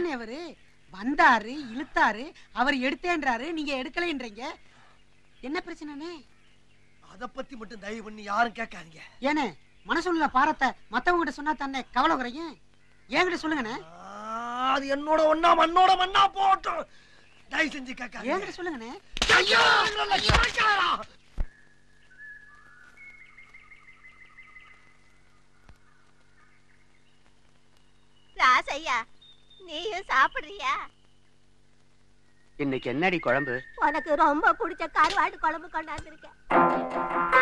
தானே அவரு வந்தாரு இழுத்தாரு அவர் எடுத்தேன்றாரு நீங்க எடுக்கலைன்றீங்க என்ன பிரச்சனைனே அத பத்தி மட்டும் தயவு பண்ணி யாரும் கேட்காதீங்க ஏனே மனசுள்ள பாரத்தை மத்தவங்க கிட்ட சொன்னா தானே கவலை குறைங்க என்கிட்ட சொல்லுங்கண்ணே அது என்னோட ஒண்ணா மண்ணோட மண்ணா போட்டும் தயவு செஞ்சு கேட்காதீங்க என்கிட்ட சொல்லுங்கண்ணே ஐயோ இல்ல, கேட்காதடா. ராசையா நீயும் சாப்பிடுறியா இன்னைக்கு என்னடி குழம்பு உனக்கு ரொம்ப பிடிச்ச கருவாடு குழம்பு கொண்டாந்துருக்கேன்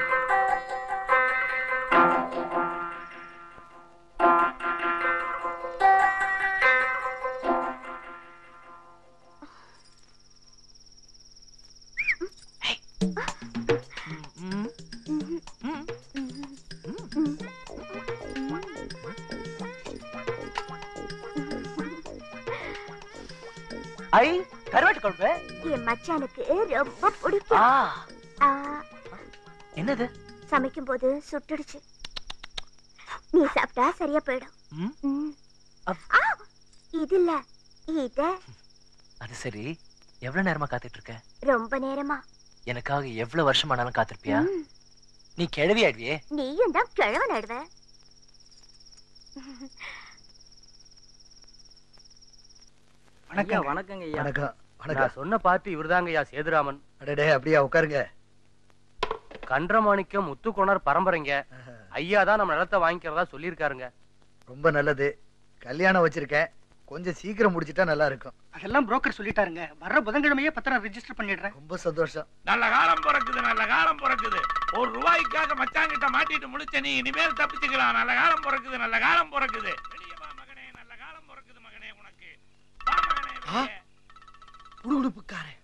ஐ கருவாட்டு குழம்பு என் மச்சானுக்கு ரொம்ப பிடிக்கும் ஆ, என்னது சமைக்கும் போது சுட்டுடுச்சு நீ சாப்பிட்டா சரியா போயிடும் ம்? ம். ஆ, இது இல்ல இத அது சரி எவ்வளவு நேரமா காத்துட்டு இருக்க ரொம்ப நேரமா எனக்காக எவ்வளவு வருஷமானாலும் காத்திருப்பியா ம். நீ கிழவி ஆடுவியே நீயும் தான் கிழவ நடுவ ஐயா வணக்கங்க ஐயா வணக்கம் வணக்கம் நான் சொன்ன பார்ட்டி இவர்தாங்க ஐயா சேதுராமன் அடடே அப்படியா உட்காருங்க கன்றமாணிக்கம் முத்துக்கோணர் பரம்பரைங்க ஐயா தான் நம்ம நிலத்தை வாங்கிக்கிறதா சொல்லியிருக்காருங்க ரொம்ப நல்லது கல்யாணம் வச்சிருக்கேன் கொஞ்சம் சீக்கிரம் முடிச்சிட்டா நல்லா இருக்கும் அதெல்லாம் புரோக்கர் சொல்லிட்டாருங்க வர்ற புதன்கிழமையே பத்திரம் ரெஜிஸ்டர் பண்ணிடுறேன் ரொம்ப சந்தோஷம் நல்ல காலம் பிறக்குது நல்ல காலம் பிறக்குது ஒரு ரூபாய்க்காக மச்சாங்கிட்ட மாட்டிட்டு முழிச்ச நீ இனிமேல் தப்பிச்சுக்கலாம் நல்ல காலம் பிறக்குது நல்ல காலம் பிறக்குது வெளியே வா மகனே நல்ல காலம் பிறக்குது மகனே உனக்கு வா மகனே வெளியே. குடுகுடுப்புக்காரன்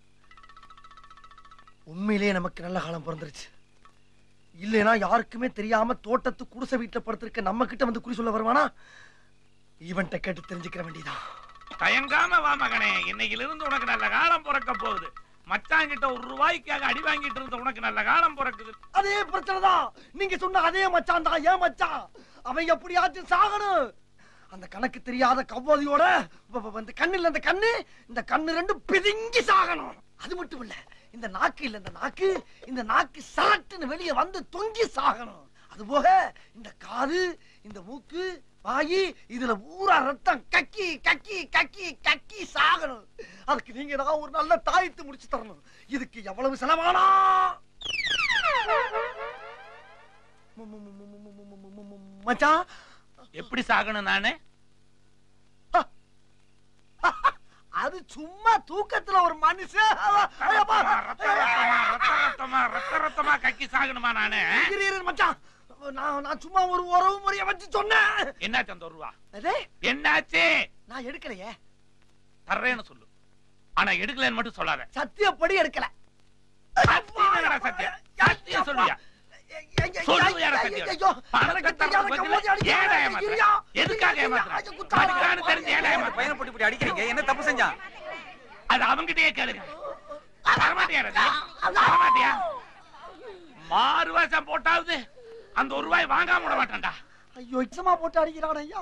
உண்மையிலேயே நமக்கு நல்ல காலம் பிறந்துருச்சு இல்லைனா யாருக்குமே தெரியாம தோட்டத்து குடிசை வீட்டுல படுத்திருக்க நம்ம கிட்ட வந்து குறி சொல்ல வருவானா இவன்ட்ட கேட்டு தெரிஞ்சுக்கிற வேண்டியதான் தயங்காம வா மகனே இன்னையில இருந்து உனக்கு நல்ல காலம் பிறக்க போகுது மச்சாங்கிட்ட ஒரு ரூபாய்க்காக அடி வாங்கிட்டு இருந்த உனக்கு நல்ல காலம் பிறக்குது அதே பிரச்சனை தான் நீங்க சொன்ன அதே மச்சான் தான் ஏன் மச்சான் அவன் எப்படியாச்சும் சாகணும் அந்த கணக்கு தெரியாத கவ்வாதியோட வ- வ- இந்த கண்ணில் அந்த கண்ணு இந்த கண்ணு ரெண்டும் பிதுங்கி சாகணும் அது மட்டும் இல்ல இந்த நாக்கு இல்ல இந்த நாக்கு இந்த நாக்கு சாட்டுன்னு வெளியே வந்து தொங்கி சாகணும் அது போக இந்த காது இந்த மூக்கு வாயி இதுல ஊரா ரத்தம் கக்கி கக்கி கக்கி கக்கி சாகணும் அதுக்கு நீங்க தான் ஒரு நல்ல தாயத்து முடிச்சு தரணும் இதுக்கு எவ்வளவு செலவானா மு- மு- மு- மு- மு- மு- மு- மு- மு- மு- மச்சான் எப்படி சாகணும் நானு அது சும்மா தூக்கத்துல ஒரு மனுஷன் ஐயப்பா, ரத்த ரத்தமா ரத்த ரத்தமா ரத்த ரத்தமா கக்கி சாகணுமா நானு இரு, இரு, மச்சான் நான் நான் சும்மா ஒரு உறவு முறைய வச்சு சொன்னேன் என்னாச்சு அந்த ஒரு ரூபா அதே என்னாச்சு நான் எடுக்கலையே தர்றேன்னு சொல்லு ஆனா எடுக்கலன்னு மட்டும் சொல்லாத சத்தியப்படி எடுக்கல சத்தியம் சத்தியம் சத்தியம் சொல்லுயா சொல்லுவியாடா சத்தியம் ஐயோ, பணத்தை எனக்கு தர்றது தெரியாத பதிலா கம்மாதி அடிக்கிறான். ஏன்டா ஏமாத்துற? இருயா. எதுக்காக ஏமாத்துற? அதுக்கான தெரிஞ்சு ஏன்டா ஏமாத்துற? பையனை போட்டு இப்படி அடிக்கிறீங்க என்ன தப்பு செஞ்சான் அது அவங்கிட்டயே கேளுங்க வரமாட்டியாடா நீ? வரமாட்டியா மாறு வேஷம் போட்டாவது அந்த ஒரு ரூபாய் வாங்காம விட மாட்டேன்டா ஐயோ இச்சமா போட்டு அடிக்கிறான் ஐயா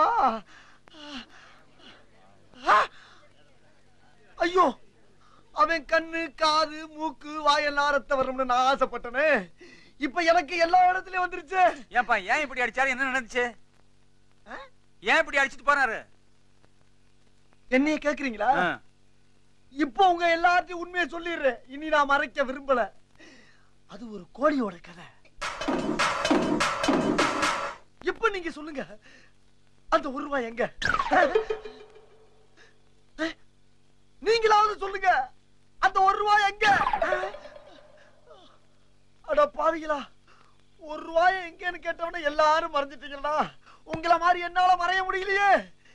ஆ! ஐயோ அவன் கண்ணு காது மூக்கு வாயெல்லாம் ரத்த வரணும்னு நான் ஆசைப்பட்டனே இப்ப எனக்கு எல்லா இடத்துலயும் வந்துருச்சு ஏன்பா ஏன் இப்படி அடிச்சாரு என்ன நடந்துச்சு ஏன் இப்படி அடிச்சிட்டு போனாரு என்னைய கேக்குறீங்களா ஆ. இப்போ உங்க எல்லாத்தையும் உண்மையை சொல்லிடுறேன் இனி நான் மறைக்க விரும்பல அது ஒரு கோழியோட கதை இப்ப நீங்க சொல்லுங்க அந்த ஒரு ரூபாய் எங்க நீங்களாவது சொல்லுங்க அந்த ஒரு ரூபாய் எங்க அட பாவிகளா ஒரு ரூபாய் எங்கன்னு கேட்டவன எல்லாரும் மறைஞ்சிட்டீங்களா உங்கள மாதிரி என்னால மறைய முடியலையே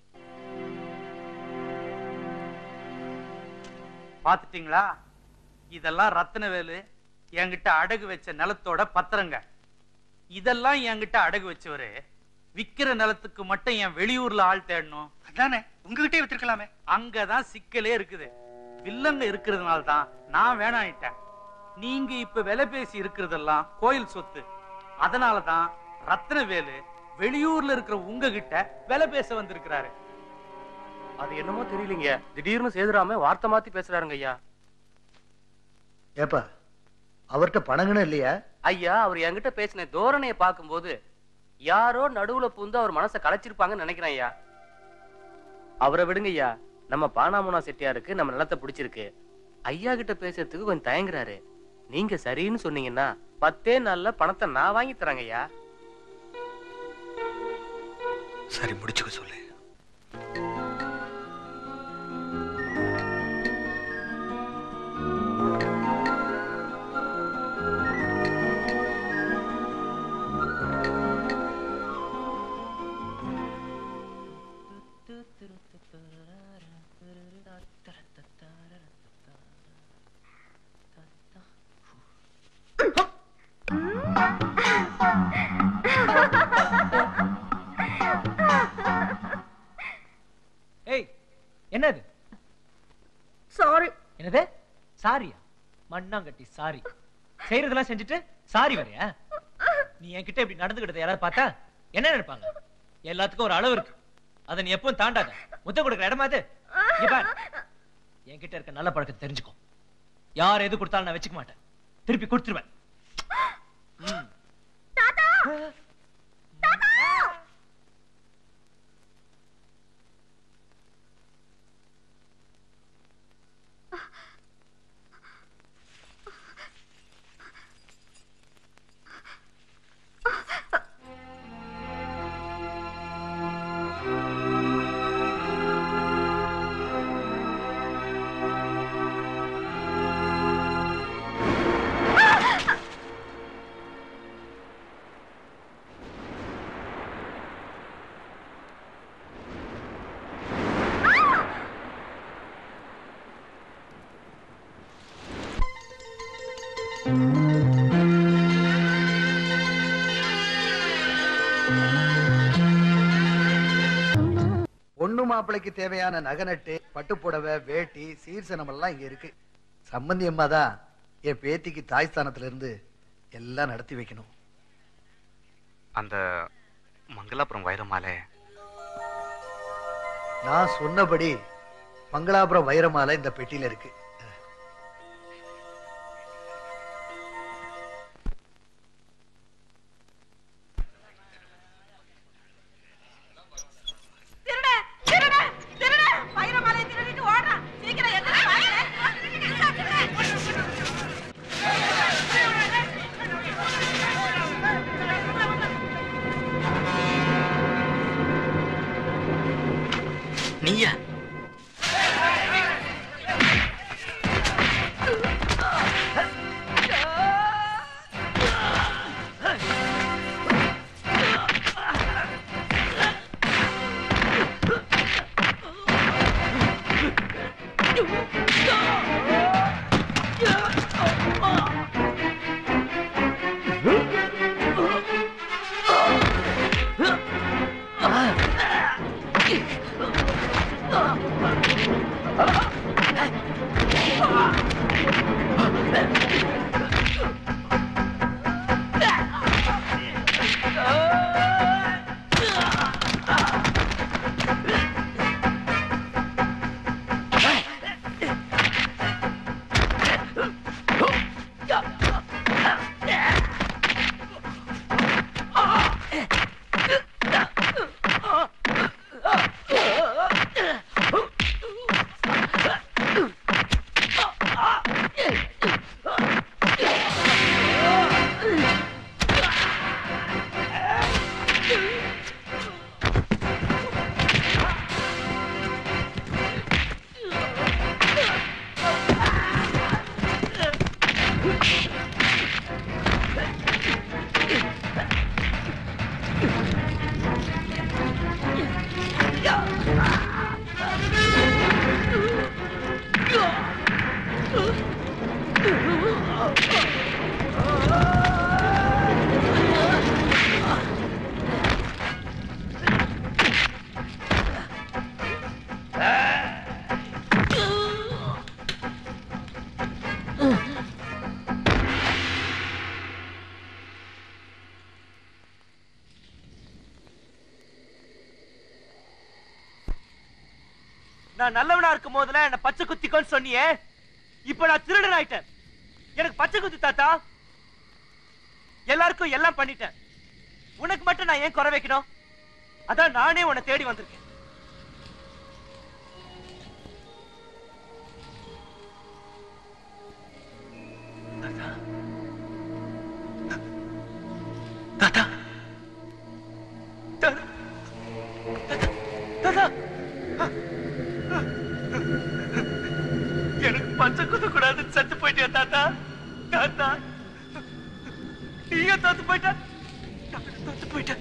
பாத்துட்டீங்களா இதெல்லாம் ரத்தினவேலு என்கிட்ட அடகு வச்ச நிலத்தோட பத்திரங்க இதெல்லாம் என்கிட்ட அடகு வச்சவரு விக்கிற நிலத்துக்கு மட்டும் என் வெளியூர்ல ஆள் தேடணும் அதானே உங்ககிட்டே வித்துருக்கலாமே அங்கதான் சிக்கலே இருக்குது வில்லங்க இருக்கிறதுனால தான் நான் வேணாயிட்டேன் நீங்க இப்ப விலை பேசி இருக்கிறதெல்லாம் கோயில் சொத்து அதனால தான் ரத்னவேலு வெளியூர்ல இருக்கிற உங்ககிட்ட விலை பேச வந்திருக்கிறாரு அது என்னமோ தெரியலீங்க திடீர்னு சேதுராம வார்த்தை மாத்தி பேசுறாருங்க ஐயா ஏப்பா அவர்கிட்ட பணங்கன்னு இல்லையா ஐயா அவர் என்கிட்ட பேசின தோரணையை பார்க்கும்போது யாரோ நடுவுல பூந்து அவர் மனசை கலைச்சிருப்பாங்கன்னு நினைக்கிறேன் ஐயா அவரை விடுங்க ஐயா நம்ம பானாமுனா செட்டியாருக்கு நம்ம நிலத்தை பிடிச்சிருக்கு ஐயா கிட்ட பேசுறதுக்கு கொஞ்சம் தயங்குறாரு நீங்க சரின்னு சொன்னீங்கன்னா பத்தே நாள்ல பணத்தை நான் வாங்கி தரேங்க ஐயா சரி முடிச்சுக்க சொல்லு ஏய் என்னது சாரி என்னது சாரியா மண்ணாங்கட்டி சாரி செய்யறதெல்லாம் செஞ்சுட்டு சாரி வரையா நீ என்கிட்ட இப்படி நடந்துக்கிட்டதை யாராவது பார்த்தா என்ன நினைப்பாங்க எல்லாத்துக்கும் ஒரு அளவு இருக்கு அதை நீ எப்பவும் தாண்டாத முத்தம் கொடுக்குற இடமா அது இங்க பார். என்கிட்ட இருக்க நல்ல பழக்கத்தை தெரிஞ்சுக்கோ யார் எது கொடுத்தாலும் நான் வச்சுக்க மாட்டேன் திருப்பி கொடுத்துருவேன் ம். பொண்ணு மாப்பிளைக்கு தேவையான நகநட்டு பட்டுப்புடவை வேட்டி சீர்சனம் எல்லாம் இங்க இருக்கு சம்பந்தி அம்மா தான் என் பேத்திக்கு தாய் ஸ்தானத்துல இருந்து எல்லாம் நடத்தி வைக்கணும் அந்த மங்களாபுரம் வைரமாலை நான் சொன்னபடி மங்களாபுரம் வைரமாலை இந்த பெட்டியில இருக்கு நீயா நான் நல்லவனா இருக்கும் போதுல என்ன பச்சை குத்திக்கோன்னு சொன்னியே இப்ப நான் திருடன் ஆயிட்டேன் எனக்கு பச்சை குத்தி தாத்தா எல்லாருக்கும் எல்லாம் பண்ணிட்டேன் உனக்கு மட்டும் நான் ஏன் குறை வைக்கணும் அதான் நானே உன்னை தேடி வந்திருக்கேன் தாத்தா தாத்தா தாத்தா எனக்கு பச்சை குத்த கூடாதுன்னு செத்து போயிட்டியா தாத்தா தாத்தா நீங்க தோத்து போயிட்ட நான் தோத்து போயிட்டேன்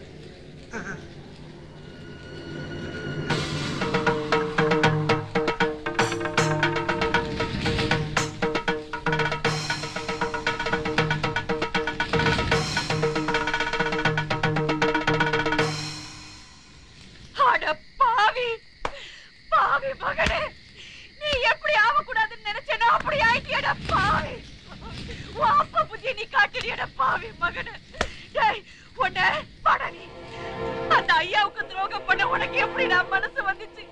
அட பாவி பாவி மகனே நீ எப்படி ஆகக்கூடாதுன்னு நினைச்சேனோ அப்படி ஆயிட்டியடா பாவி உன் அப்பா புத்திய நீ காட்டிடியடா பாவி மகனே டேய் உன்னை படனி அந்த ஐயாவுக்கு துரோகம் பண்ண உனக்கு எப்படிடா மனசு வந்துச்சு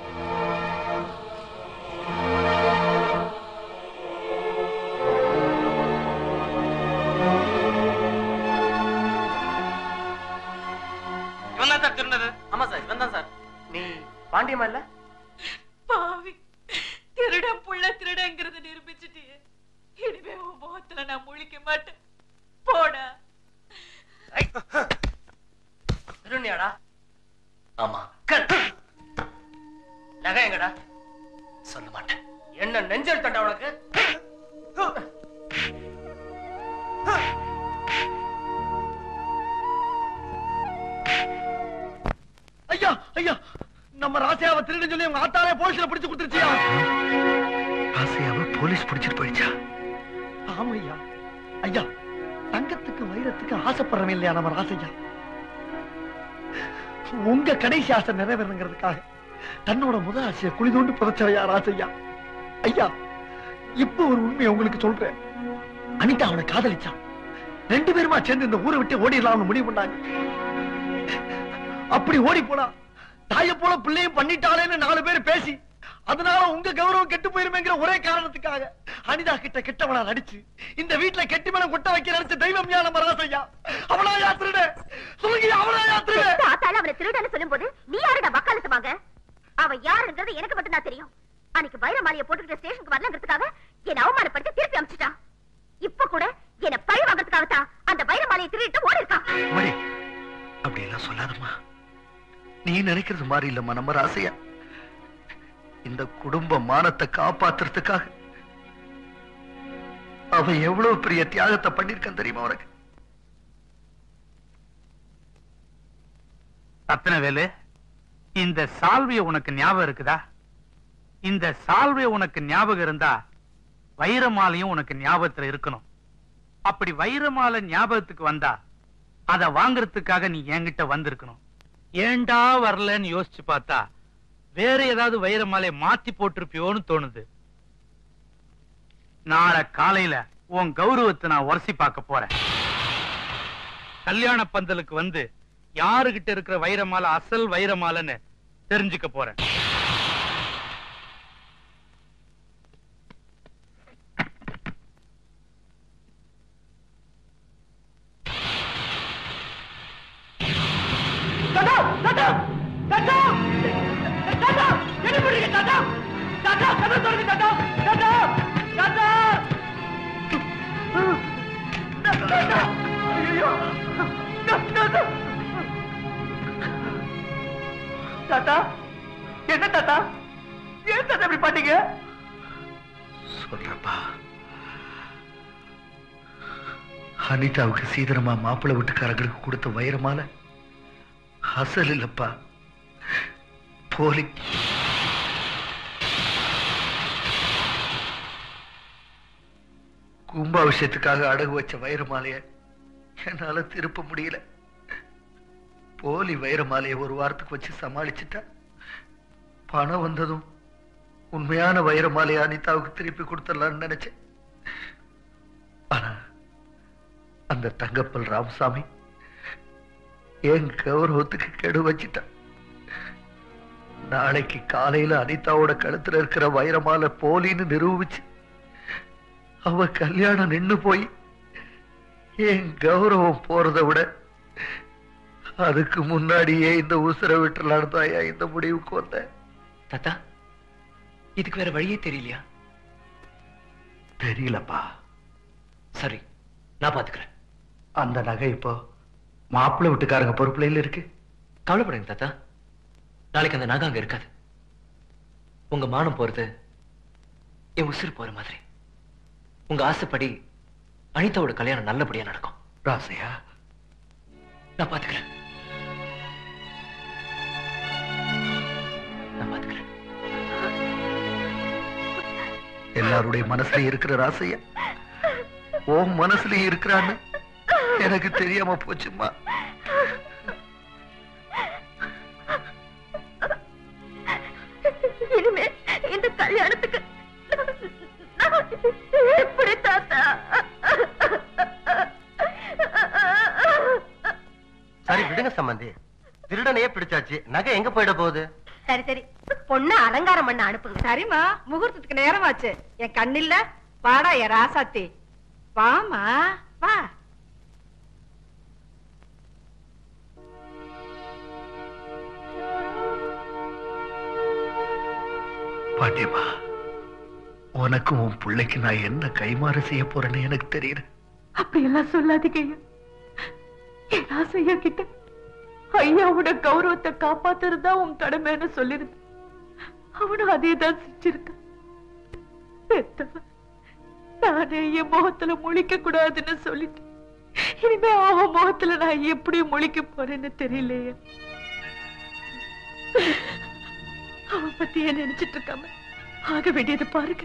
இவன் தான் சார் திருந்தது ஆமா சார் இவன் தான் சார் நீ பாண்டியமா இல்ல பாவி திருடன் புள்ள திருடங்கிறத நிரூபிச்சிட்டியே இனிமே உன் முகத்துல நான் முழிக்க மாட்டேன் போடா திருநியாடா ஆமா நகை எங்கடா சொல்ல மாட்டேன் என்ன நெஞ்சல் தண்டா உனக்கு ஐயா ஐயா நம்ம ராசியாவை திருடன் சொல்லி உங்க ஆத்தாலே போலீஸ்ல பிடிச்சு கொடுத்துருச்சியா ராசையாவை போலீஸ் பிடிச்சிட்டு போயிடுச்சா ஆமா ஐயா ஐயா தங்கத்துக்கு வைரத்துக்கு ஆசைப்படுறவன் இல்லையா நம்ம ராசையா உங்க கடைசி ஆசை நிறைவேறணுங்கிறதுக்காக தன்னோட முதல் ஆசையை குழி தோண்டி புதைச்சவையா ராசையா ஐயா இப்ப ஒரு உண்மையை உங்களுக்கு சொல்றேன் அனிதா அவனை காதலிச்சான் ரெண்டு பேருமா சேர்ந்து இந்த ஊரை விட்டு ஓடிடலாம்னு முடிவு பண்ணாங்க அப்படி ஓடி போனா தாயை போல பிள்ளையும் பண்ணிட்டாளேன்னு நாலு பேர் பேசி அதனால உங்க கௌரவம் கெட்டு போயிருமேங்கிற ஒரே காரணத்துக்காக அனிதா கிட்ட கெட்டவனா நடிச்சு இந்த வீட்டுல கெட்டி மேல கொட்ட வைக்க நினைச்ச தெய்வம் ஞான மராசையா அவளா யாத்திரட சொல்லுங்க அவளா யாத்திரட தாத்தால அவனை திருடன்னு சொல்லும்போது நீ யாருடா வக்காலத்து வாங்க அவன் யாருங்கிறது எனக்கு மட்டும் தான் தெரியும் அன்னைக்கு வைரமாலிய போட்டுக்கிட்ட ஸ்டேஷனுக்கு வரலங்கிறதுக்காக என்ன அவமானப்படுத்தி திருப்பி அனுப்பிச்சிட்டான் இப்ப கூட என்ன பழி வாங்கறதுக்காக தான் அந்த வைரமாலையை திருடிட்டு ஓடி இருக்கான் மணி அப்படி எல்லாம் சொல்லாதம்மா நீ நினைக்கிறது மாதிரி இல்லம்மா நம்ம ராசையா இந்த குடும்ப மானத்தை காப்பாத்துறதுக்காக அவன் எவ்வளவு பெரிய தியாகத்தை பண்ணிருக்கான் தெரியுமா உனக்கு ரத்னவேலு இந்த சால்விய உனக்கு ஞாபகம் இருக்குதா இந்த சால்விய உனக்கு ஞாபகம் இருந்தா வைரமாலையும் உனக்கு ஞாபகத்துல இருக்கணும் அப்படி வைரமாலை ஞாபகத்துக்கு வந்தா அத வாங்குறதுக்காக நீ என்கிட்ட வந்திருக்கணும் ஏன்டா வரலன்னு யோசிச்சு பார்த்தா வேற ஏதாவது வைரமாலையை மாத்தி போட்டிருப்பியோன்னு தோணுது நாளை காலையில உன் கௌரவத்தை நான் உரசி பார்க்க போறேன் கல்யாண பந்தலுக்கு வந்து யாருகிட்ட இருக்கிற வைரமாலை அசல் வைரமாலைன்னு தெரிஞ்சுக்க போறேன் தாத்தா தாத்தா தாத்தா தாத்தா என்ன பண்றீங்க தாத்தா தாத்தா கதை திறங்க தாத்தா தாத்தா தாத்தா தாத்தா ஐயோ தாத்தா தாத்தா என்ன தாத்தா ஏன் தாத்தா இப்படி பண்ணீங்க சொல்றப்பா அனிதாவுக்கு சீதனமா மாப்பிள்ளை வீட்டுக்காரங்களுக்கு கொடுத்த வைரமால அசல் இல்லப்பா போலி கும்பாபிஷேகத்துக்காக அடகு வச்ச வைரமாலைய என்னால திருப்ப முடியல போலி வைரமாலைய ஒரு வாரத்துக்கு வச்சு சமாளிச்சுட்டா பணம் வந்ததும் உண்மையான வைரமாலைய அனிதாவுக்கு திருப்பி கொடுத்துடலாம்னு நினைச்சேன் ஆனா அந்த தங்கப்பல் ராமசாமி என் கௌரவத்துக்கு கெடு வச்சிட்டான் நாளைக்கு காலையில அனிதாவோட கழுத்துல இருக்கிற வைரமால போலின்னு நிரூபிச்சு அவ கல்யாணம் நின்னு போய் என் கௌரவம் போறதை விட அதுக்கு முன்னாடியே இந்த உசுரை விட்டுலான்னு தாயா இந்த முடிவுக்கு வந்தேன் தாத்தா இதுக்கு வேற வழியே தெரியலையா தெரியலப்பா சரி நான் பாத்துக்கிறேன் அந்த நகை இப்போ மாப்பிள்ளை வீட்டுக்காரங்க பொறுப்புல இருக்கு கவலைப்படுங்க தாத்தா நாளைக்கு அந்த நகை அங்க இருக்காது உங்க மானம் போறது என் உசுறு போற மாதிரி உங்க ஆசைப்படி அனிதாவோட கல்யாணம் நல்லபடியா நடக்கும் ராசையா நான் பாத்துக்கிறேன் நான் பாத்துக்கிறேன் எல்லாருடைய மனசுலயும் இருக்கிற ராசையா உன் மனசுலயும் இருக்கிறான்னு எனக்கு தெரியாம போச்சுமா இனிமே இந்த கல்யாணத்துக்கு நான் எப்படி தாத்தா சரி விடுங்க சம்பந்தி திருடனையே பிடிச்சாச்சு நகை எங்க போயிட போகுது சரி சரி பொண்ணு அலங்காரம் பண்ண அனுப்புங்க சரிம்மா முகூர்த்தத்துக்கு நேரமாச்சு என் கண்ணில்ல வாடா என் ராசாத்தி வாமா வா பாண்டியம்மா உனக்கும் உன் பிள்ளைக்கு நான் என்ன கைமாறு செய்ய போறேன்னு எனக்கு தெரியுது அப்படி எல்லாம் சொல்லாதீங்க ஐயா என் ராசையா கிட்ட ஐயாவோட கௌரவத்தை காப்பாத்துறதா உன் கடமைன்னு சொல்லிருந்த அவனும் அதே தான் செஞ்சிருக்கான் பெத்தவன் நானே என் முகத்துல முழிக்க கூடாதுன்னு சொல்லிட்டு இனிமே அவன் முகத்துல நான் எப்படி முழிக்க போறேன்னு தெரியலையே அவன் பத்தியே நினைச்சிட்டு இருக்காம ஆக வேண்டியது பாருங்க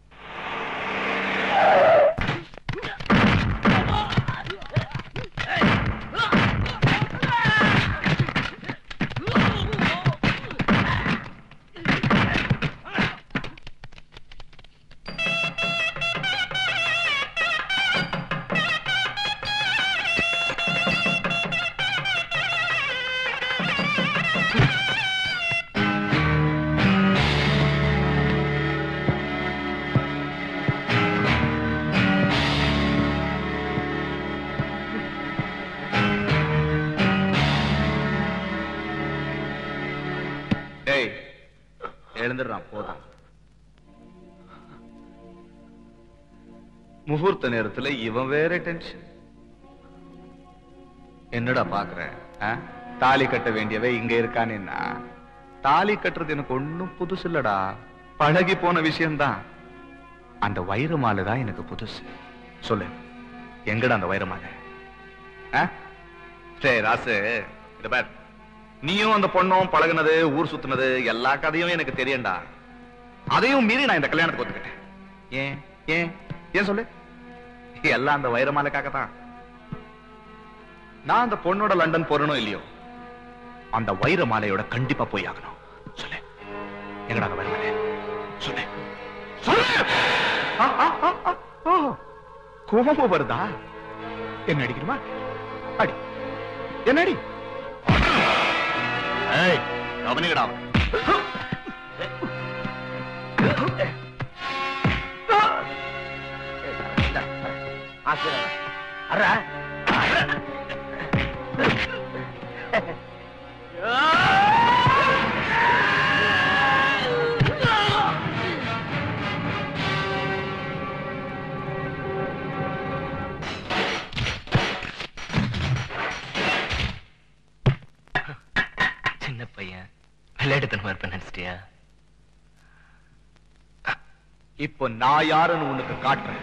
டேய் எழுந்துடுறான் போதும் முகூர்த்த நேரத்துல இவன் வேற டென்ஷன் என்னடா பாக்குற ஆ? தாலி கட்ட வேண்டியவ இங்க இருக்கானேன்னா தாலி கட்டுறது எனக்கு ஒண்ணும் புதுசு இல்லடா பழகி போன விஷயம்தான் அந்த வைரமாலை தான் எனக்கு புதுசு சொல்லு எங்கடா அந்த வைரமாலை ஆ? சரி ராசு இந்த பார் நீயும் அந்த பொண்ணும் பழகுனது ஊர் சுத்துனது எல்லா கதையும் எனக்கு தெரியும்டா அதையும் மீறி நான் இந்த கல்யாணத்துக்கு ஒத்துக்கிட்டேன் ஏன் ஏன் ஏன் சொல்லு எல்லாம் அந்த வைரமாலைக்காக தான் நான் அந்த பொண்ணோட லண்டன் போறனோ இல்லையோ அந்த வைரமாலையோட கண்டிப்பா போய் ஆகணும் சொல்லு எங்கடா அந்த வைரமாலை சொல்லு சொல்லு ஆ, ஆ, ஆ, ஆ, ஓ, கோபம் வருதா என்ன அடிக்கணுமா அடி என்ன அடி ஏய் கவனிக்கடா சின்ன பையன் விளையாட்டுத்தனமா இருப்பேன் நினைச்சிட்டியா இப்போ நான் யாருன்னு உனக்கு காட்டுறேன்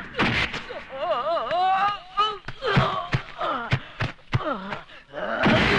Oh!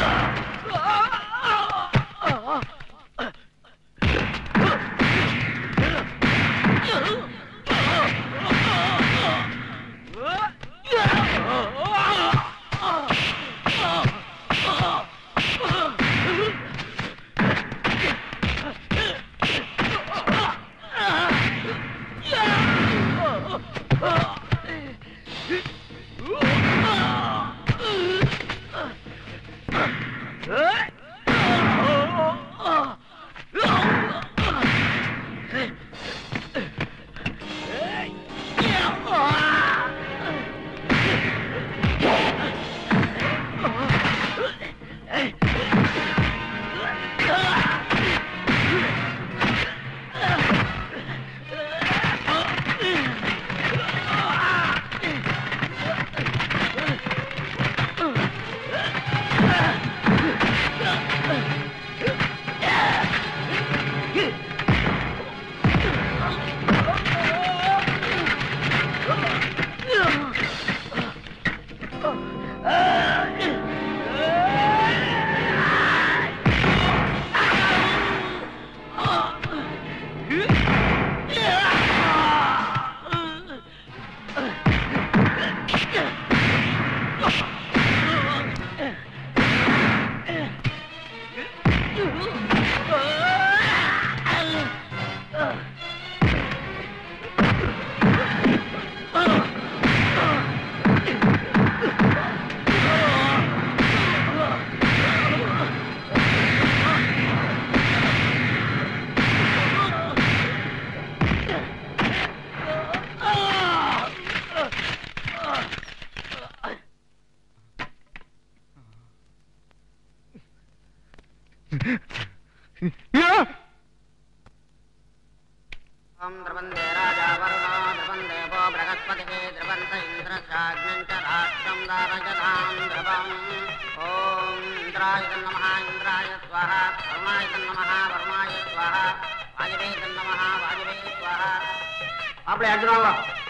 ओम द्रवन्दे राजा वरुणो द्रवन्दे वो बृहस्पतिः द्रवन्त इन्द्रश्चाग्निम् च राष्ट्रम् दारयताम् ध्रुवम् ॐ इन्द्राय नमः इन्द्राय स्वाहा वरुणाय नमः वरुणाय स्वाहा वायवे नमः वायवे स्वाहा மாப்பிள்ளை அர்ஜுனாவா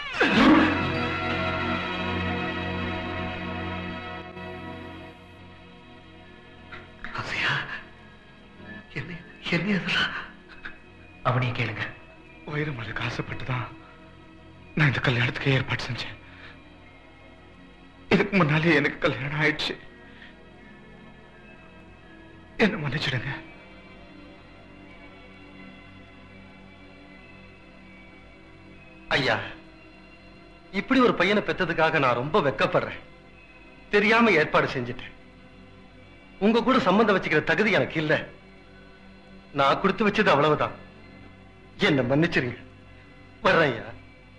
என்ன என்ன இதெல்லாம் அவனையே கேளுங்க வைரமலைக்கு ஆசைப்பட்டுதான் நான் இந்த கல்யாணத்துக்கு ஏற்பாடு செஞ்சேன் இதுக்கு முன்னாலே எனக்கு கல்யாணம் ஆயிடுச்சு என்ன மன்னிச்சிடுங்க ஐயா இப்படி ஒரு பையனை பெத்ததுக்காக நான் ரொம்ப வெக்கப்படுறேன் தெரியாம ஏற்பாடு செஞ்சுட்டேன் உங்க கூட சம்பந்தம் வச்சுக்கிற தகுதி எனக்கு இல்ல நான் கொடுத்து வச்சது அவ்வளவுதான் என்ன மன்னிச்சிருங்க வர்றேன் ஐயா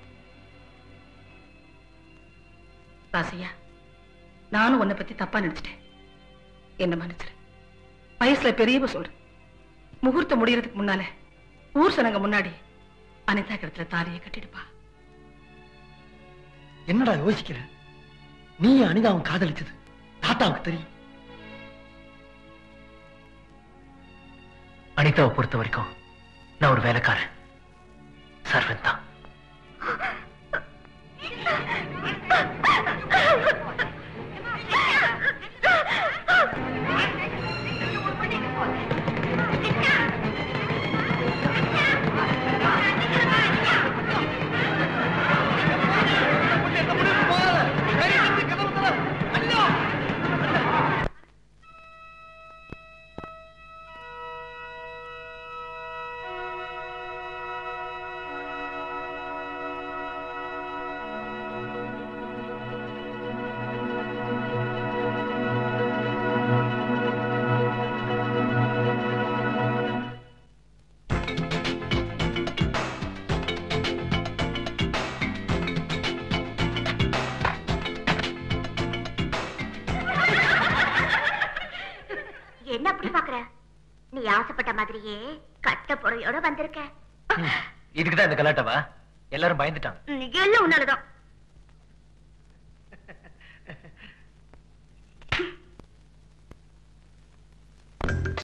ராசையா நானும் உன்னை பத்தி தப்பா நினைச்சிட்டேன் என்ன மன்னிச்சிரு வயசுல பெரியவ சொல்ற முகூர்த்தம் முடியறதுக்கு முன்னால ஊர் சனங்க முன்னாடி அனிதா கிடத்துல தாலியை கட்டிடுப்பா என்னடா யோசிக்கிற நீ அனிதாவும் காதலிச்சது தாத்தாவுக்கு தெரியும் அனிதாவை பொறுத்த வரைக்கும் நான் ஒரு வேலைக்காரன் சர்வன் தான் என்ன அப்படி பாக்குற நீ ஆசைப்பட்ட மாதிரியே கட்ட பொறையோட வந்திருக்க இதுக்கு தான் இந்த கலாட்டவா எல்லாரும் பயந்துட்டாங்க ம், எல்லாம் உன்னாலதான்